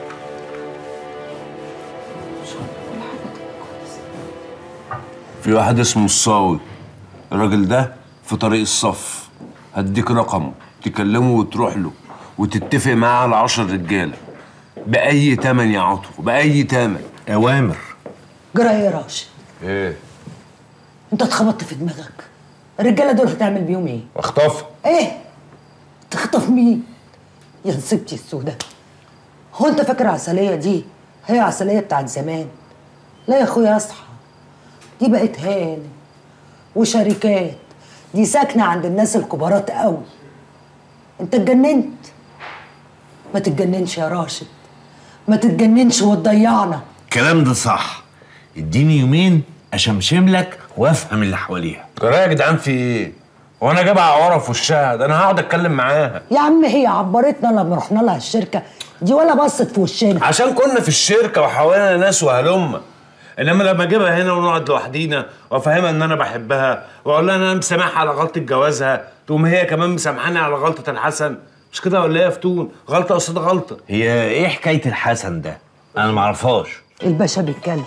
إن شاء الله كل حاجة هتبقى كويسة
في واحد اسمه الصاوي الراجل ده في طريق الصف هديك رقمه تكلمه وتروح له وتتفق معاه على عشر رجاله بأي تمن يا عطو بأي تمن أوامر
جرى ايه يا راشد
إيه
انت اتخبطت في دماغك الرجاله دول هتعمل بيهم ايه
اخطف
ايه تخطف مين يا نصيبتي السوداء هو انت فاكر عسلية دي هي عسلية بتاعت زمان لا يا اخويا اصحى دي بقت هانم وشركات دي ساكنة عند الناس الكبارات قوي انت اتجننت ما تتجننش يا راشد ما تتجننش وتضيعنا
الكلام ده صح اديني يومين اشمشم لك وافهم اللي حواليها جرايه يا جدعان في ايه؟ هو انا جايب عواره في وشها ده انا هقعد اتكلم معاها
يا عم هي عبرتنا لما رحنا لها الشركة دي ولا بصت في وشنا
عشان كنا في الشركه وحوالينا ناس وهلمه انما لما اجيبها هنا ونقعد لوحدينا وافهمها ان انا بحبها واقول لها ان انا مسامحها على غلطه جوازها تقوم هي كمان مسامحاني على غلطه الحسن مش كده ولا ايه يا فتون غلطه قصاد غلطه
هي ايه حكايه الحسن ده؟ انا ما اعرفهاش
الباشا بيتكلم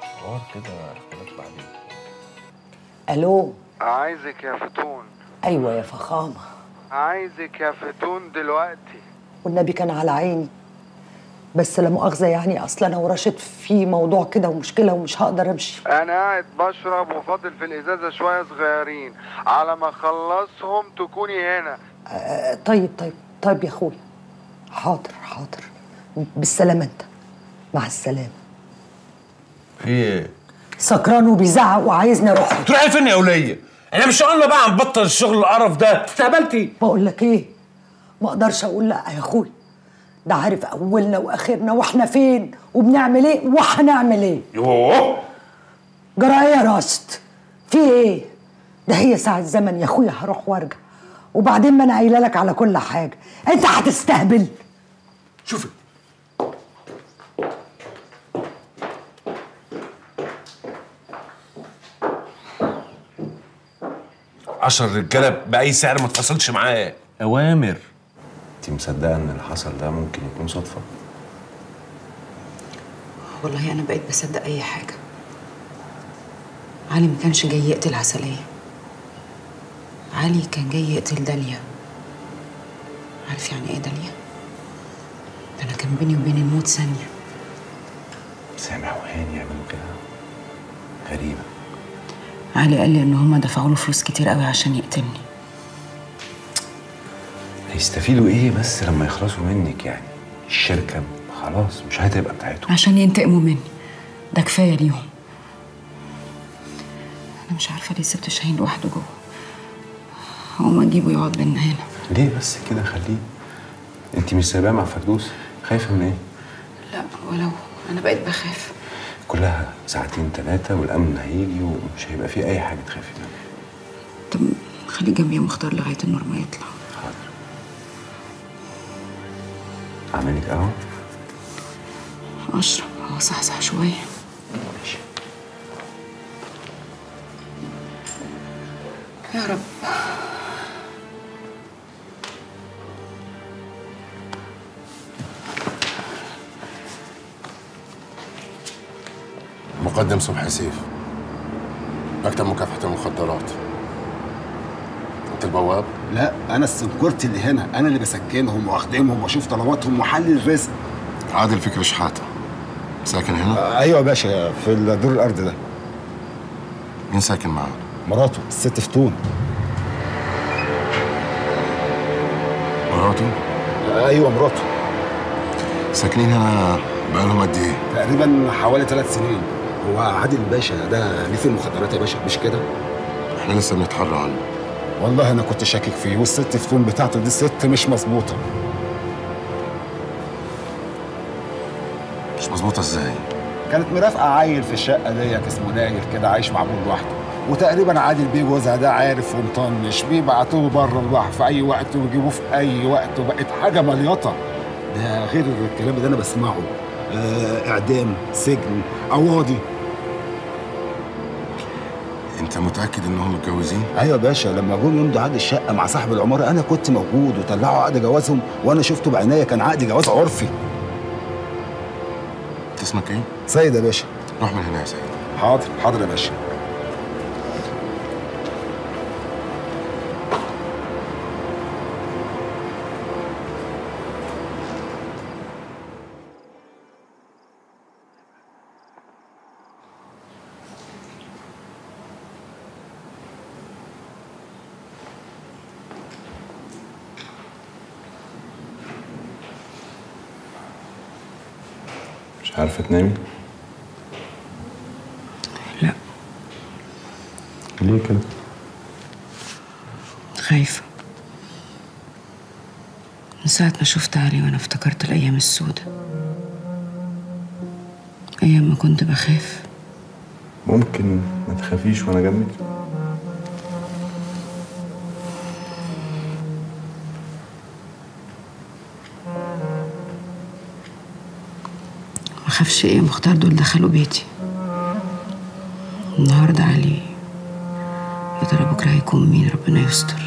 الو
عايزك يا فتون
ايوه يا فخامة
عايزك يا فتون دلوقتي
والنبي كان على عيني بس لا مؤاخذة يعني اصل انا ورشد في موضوع كده ومشكلة ومش هقدر امشي
انا قاعد بشرب وفاضل في الازازه شويه صغيرين على ما اخلصهم تكوني هنا
آه، طيب طيب طيب يا اخويا حاضر حاضر بالسلامة انت مع السلامة
في ايه؟
سكران وبيزعق وعايزني اروح له.
تروحي فين يا وليه؟ احنا مش قلنا بقى نبطل الشغل القرف ده استقبلتي
بقول لك ايه ما اقدرش اقول لا يا اخويا ده عارف اولنا واخرنا واحنا فين وبنعمل ايه وهنعمل ايه
يوه
جرى ايه يا راشد في ايه ده هي ساعة زمن يا اخويا هروح وارجع وبعدين ما انا قايله لك على كل حاجه انت هتستهبل
شوفي عشر رجاله باي سعر ما تفصلش معاه اوامر
انت مصدقه ان اللي حصل ده ممكن يكون صدفه
والله أنا بقيت بصدق أي حاجة علي ما كانش جاي يقتل عسلية علي كان جاي يقتل داليا عارف يعني إيه داليا؟ ده أنا كان بيني وبين الموت ثانية
سامح وهاني يعملوا كده غريبه
علي قال لي إن هما دفعوا له فلوس كتير قوي عشان يقتلني
هيستفيدوا ايه بس لما يخلصوا منك يعني الشركه خلاص مش هتبقى بتاعتهم
عشان ينتقموا مني ده كفاية ليهم أنا مش عارفة ليه سبت شاهين لوحده جوه هقوم أجيبه يقعد بينا هنا
ليه بس كده خليه انت مش سايباه مع فردوس خايفه من ايه
لا ولو أنا بقيت بخاف
كلها ساعتين ثلاثه والامن هيجي ومش هيبقى فيه اي حاجه تخافي منها
طب خلي جنبي مختار لغاية النور ما يطلع
اعمل لك قهوه
أشرب هو صحصح شوية
ماشي
يا رب
مقدم صبحي سيف مكتب مكافحة المخدرات انت البواب؟
لا انا السنكورتي اللي هنا انا اللي بسكنهم واخدمهم واشوف طلباتهم واحلل الرزق
عادل فكري شحاتة ساكن هنا؟
ايوه يا باشا في الدور الارض ده
مين ساكن معاه؟
مراته الست فتون
مراته؟
ايوه مراته
ساكنين هنا بقالهم قد ايه؟
تقريبا حوالي ثلاث سنين هو عادل باشا ده ليه في المخدرات يا باشا مش كده
احنا لسه بنتحرى عنه
والله انا كنت شاكك فيه والست فتون بتاعته دي ست مش مظبوطه
مش مظبوطة ازاي؟
كانت مرافقه عيل في الشقه ديت اسمه نايل كده عايش مع ابوه لوحده وتقريبا عادل بيه جوزها ده عارف ومطنش بيبعتوه بره البحر في اي وقت ويجيبوه في اي وقت وبقت حاجه مليطه ده غير الكلام اللي انا بسمعه آه اعدام سجن قواضي
انت متاكد انهم متجوزين
ايوه يا باشا لما جم يمضوا عقد الشقه مع صاحب العماره انا كنت موجود وطلعوا عقد جوازهم وانا شفته بعناية كان عقد جواز عرفي
انت اسمك ايه
سيد يا باشا
روح من هنا يا سيد
حاضر حاضر يا باشا
مش عارفه تنامي
لا.
ليه كده
خايفة من ساعة ما شفت علي وأنا افتكرت الأيام السودة أيام ما كنت بخاف
ممكن ما تخافيش وانا جنبك
ما خافش إيه مختار دول دخلوا بيتي النهاردة علي يا ترى بكرة هيكون مين ربنا يستر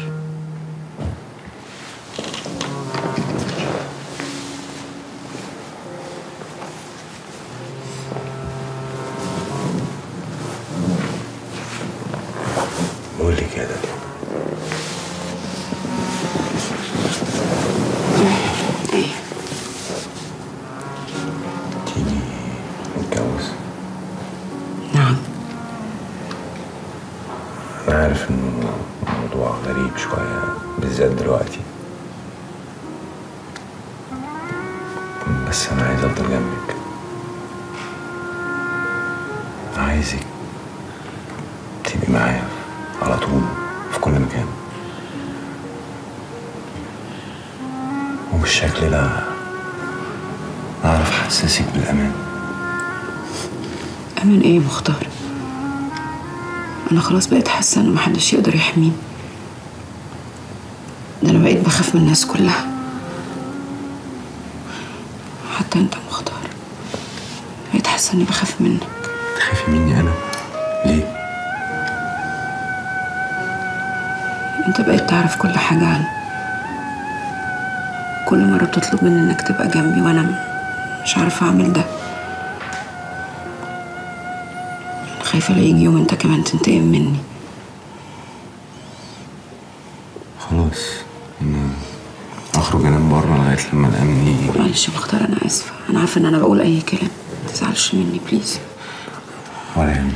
قول لي كده
إيه
تيجي نتجوز
نعم
انا عارف انه الموضوع غريب شويه بالذات دلوقتي بس انا عايز افضل جنبك عايزك تبقي معايا على طول في كل مكان وبالشكل ده اعرف احسسك بالامان
أمان إيه يا مختار أنا خلاص بقيت حاسة إن محدش يقدر يحميني ده أنا بقيت بخاف من الناس كلها حتى أنت يا مختار بقيت حاسة إني بخاف منك
تخافي مني انا ليه
أنت بقيت تعرف كل حاجة عني كل مرة بتطلب مني إنك تبقى جنبي وأنا م- مش عارفة أعمل ده أنا خايفة لا يجي يوم أنت كمان تنتقم مني
خلاص انا اخرج انام بره لغايه لما الامن يجي
معلش يا مختار أنا آسفة أنا عارفة إن أنا بقول أي كلام متزعلش مني بليز
ولا يهمك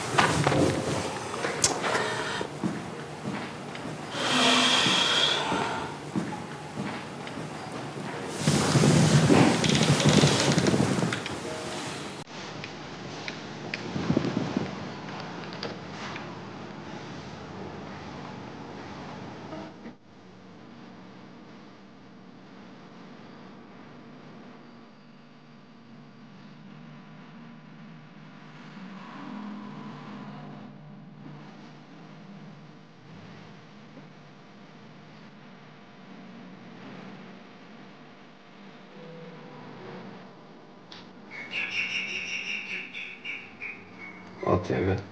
قط يا بنت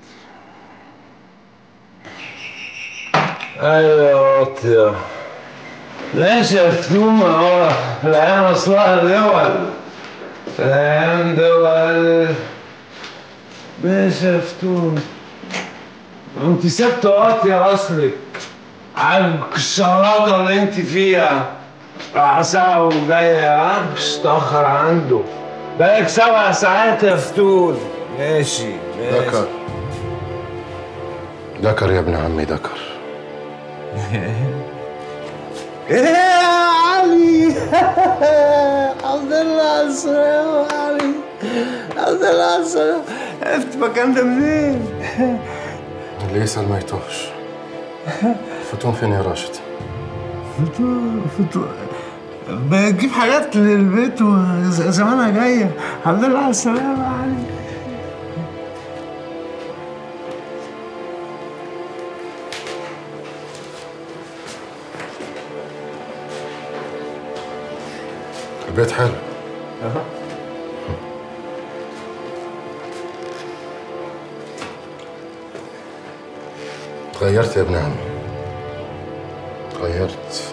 ايوه يا واطية ليش يا فتومة اه في الأيام أصلها دول في الأيام دول ماشي يا فتومة انت سبت واطية أصلك عاجبك الشراطة اللي انت فيها راح ساعة وجاية ها مش تأخر عنده بقالك سبع ساعات يا فتون ماشي ماشي
دكر دكر يا ابن عمي دكر
ايه يا علي الحمد لله على السلامة يا علي الحمد لله على السلامة عرفت المكان ده منين؟
اللي يسأل ما يتوهش فتون فين يا راشد
فتون فتون بجيب حاجات للبيت وزمانها جاية الحمد لله على السلامة يا علي
البيت حلو
أها
اتغيرت يا ابن عمي اتغيرت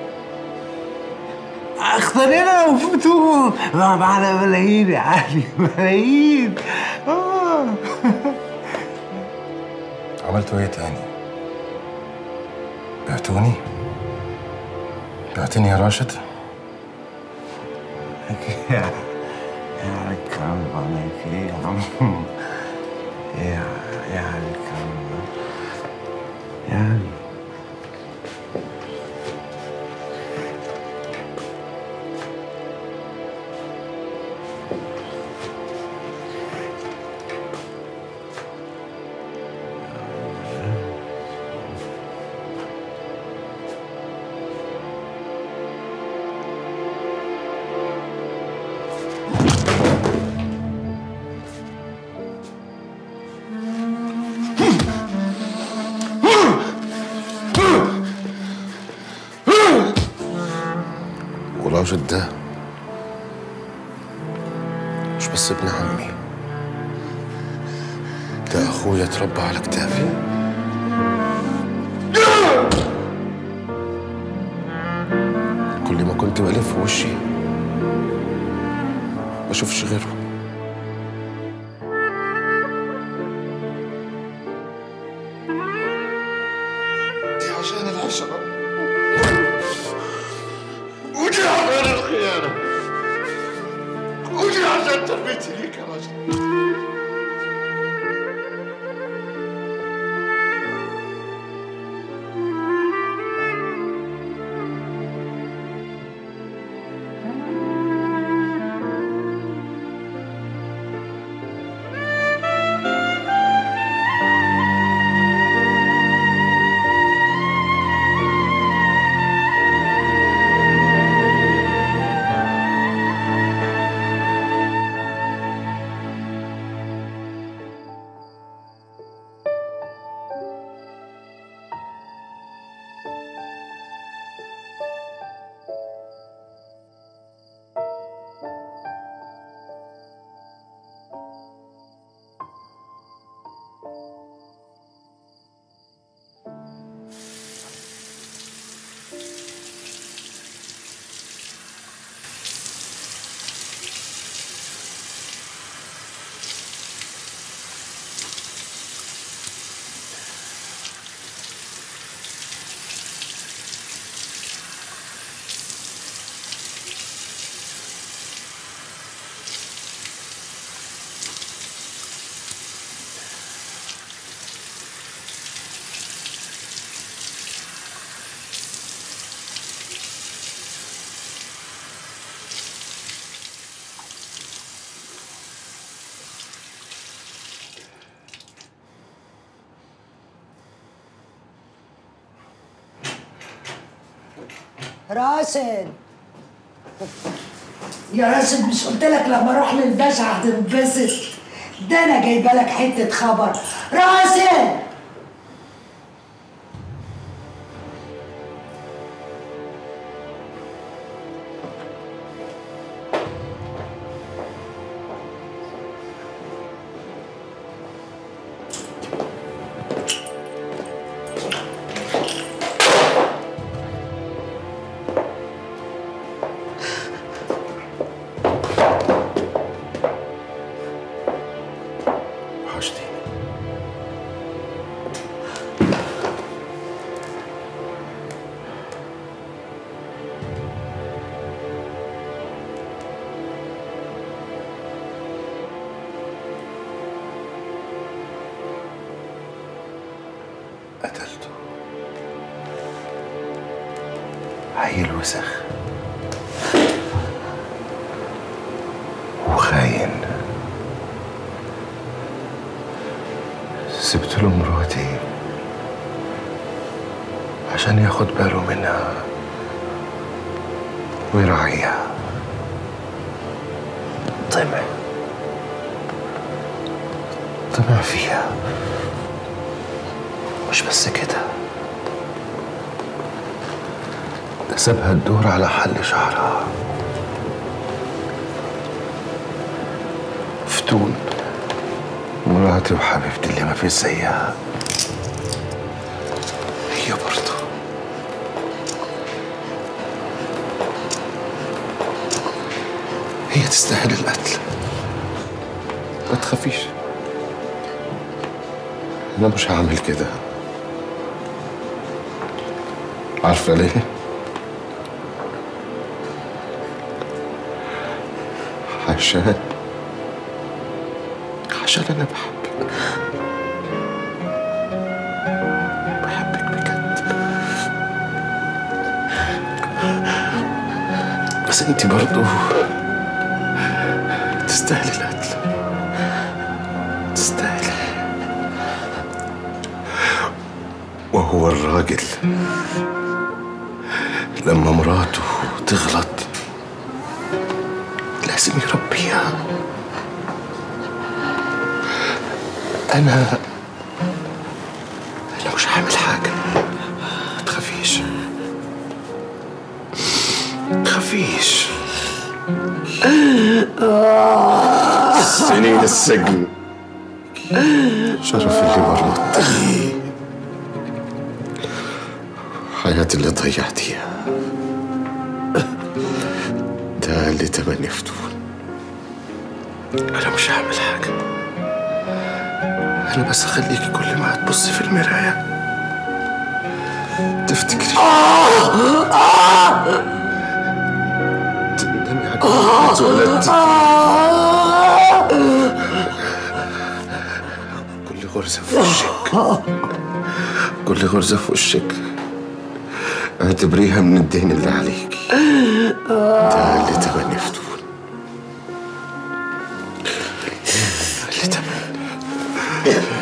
اختارينا وفتوهم على ملايين يا علي ملايين آه.
عملتوا ايه تاني؟ بعتوني؟ بعتني يا راشد؟
يا يا الكلب عليك ايه يا عم يا يا الكلب يا
وراشد ده مش بس ابن عمي ده اخويا اتربى على كتافي كل ما كنت بلف وشي ما اشوفش غيره دي عشان العشرة ودي عشان الخيانة ودي عشان تربيتي ليك يا رجل
راشد يا راشد مش قلت لك لما اروح للباشا هتنبسط ده انا جايبه لك حته خبر راشد
وحشتيني قتلته عيل وسخ وخاين سبت له مراتي عشان ياخد باله منها ويراعيها طمع طمع فيها مش بس كده ده سابها تدور على حل شعرها فتون مراتي وحبيبتي اللي ما فيش زيها
هي تستاهل القتل ما تخافيش انا مش هعمل كده عارفه ليه عشان عشان انا بحبك بحبك بجد بس انت برضو تستاهلي القتل تستاهلي وهو الراجل لما مراته تغلط لازم يربيها انا انا مش هعمل حاجه ما تخافيش ما تخافيش سنين السجن شرف اللي مرات حياتي اللي ضيعتيها ده اللي تمني فتون انا مش هعمل حاجه انا بس اخليكي كل ما هتبصي في المرايه تفتكري تندمي على انك اتولدتي كل غرزه في وشك كل غرزه في وشك اعتبريها من الدين اللي عليكي ده اللي تمني فتون اللي تمني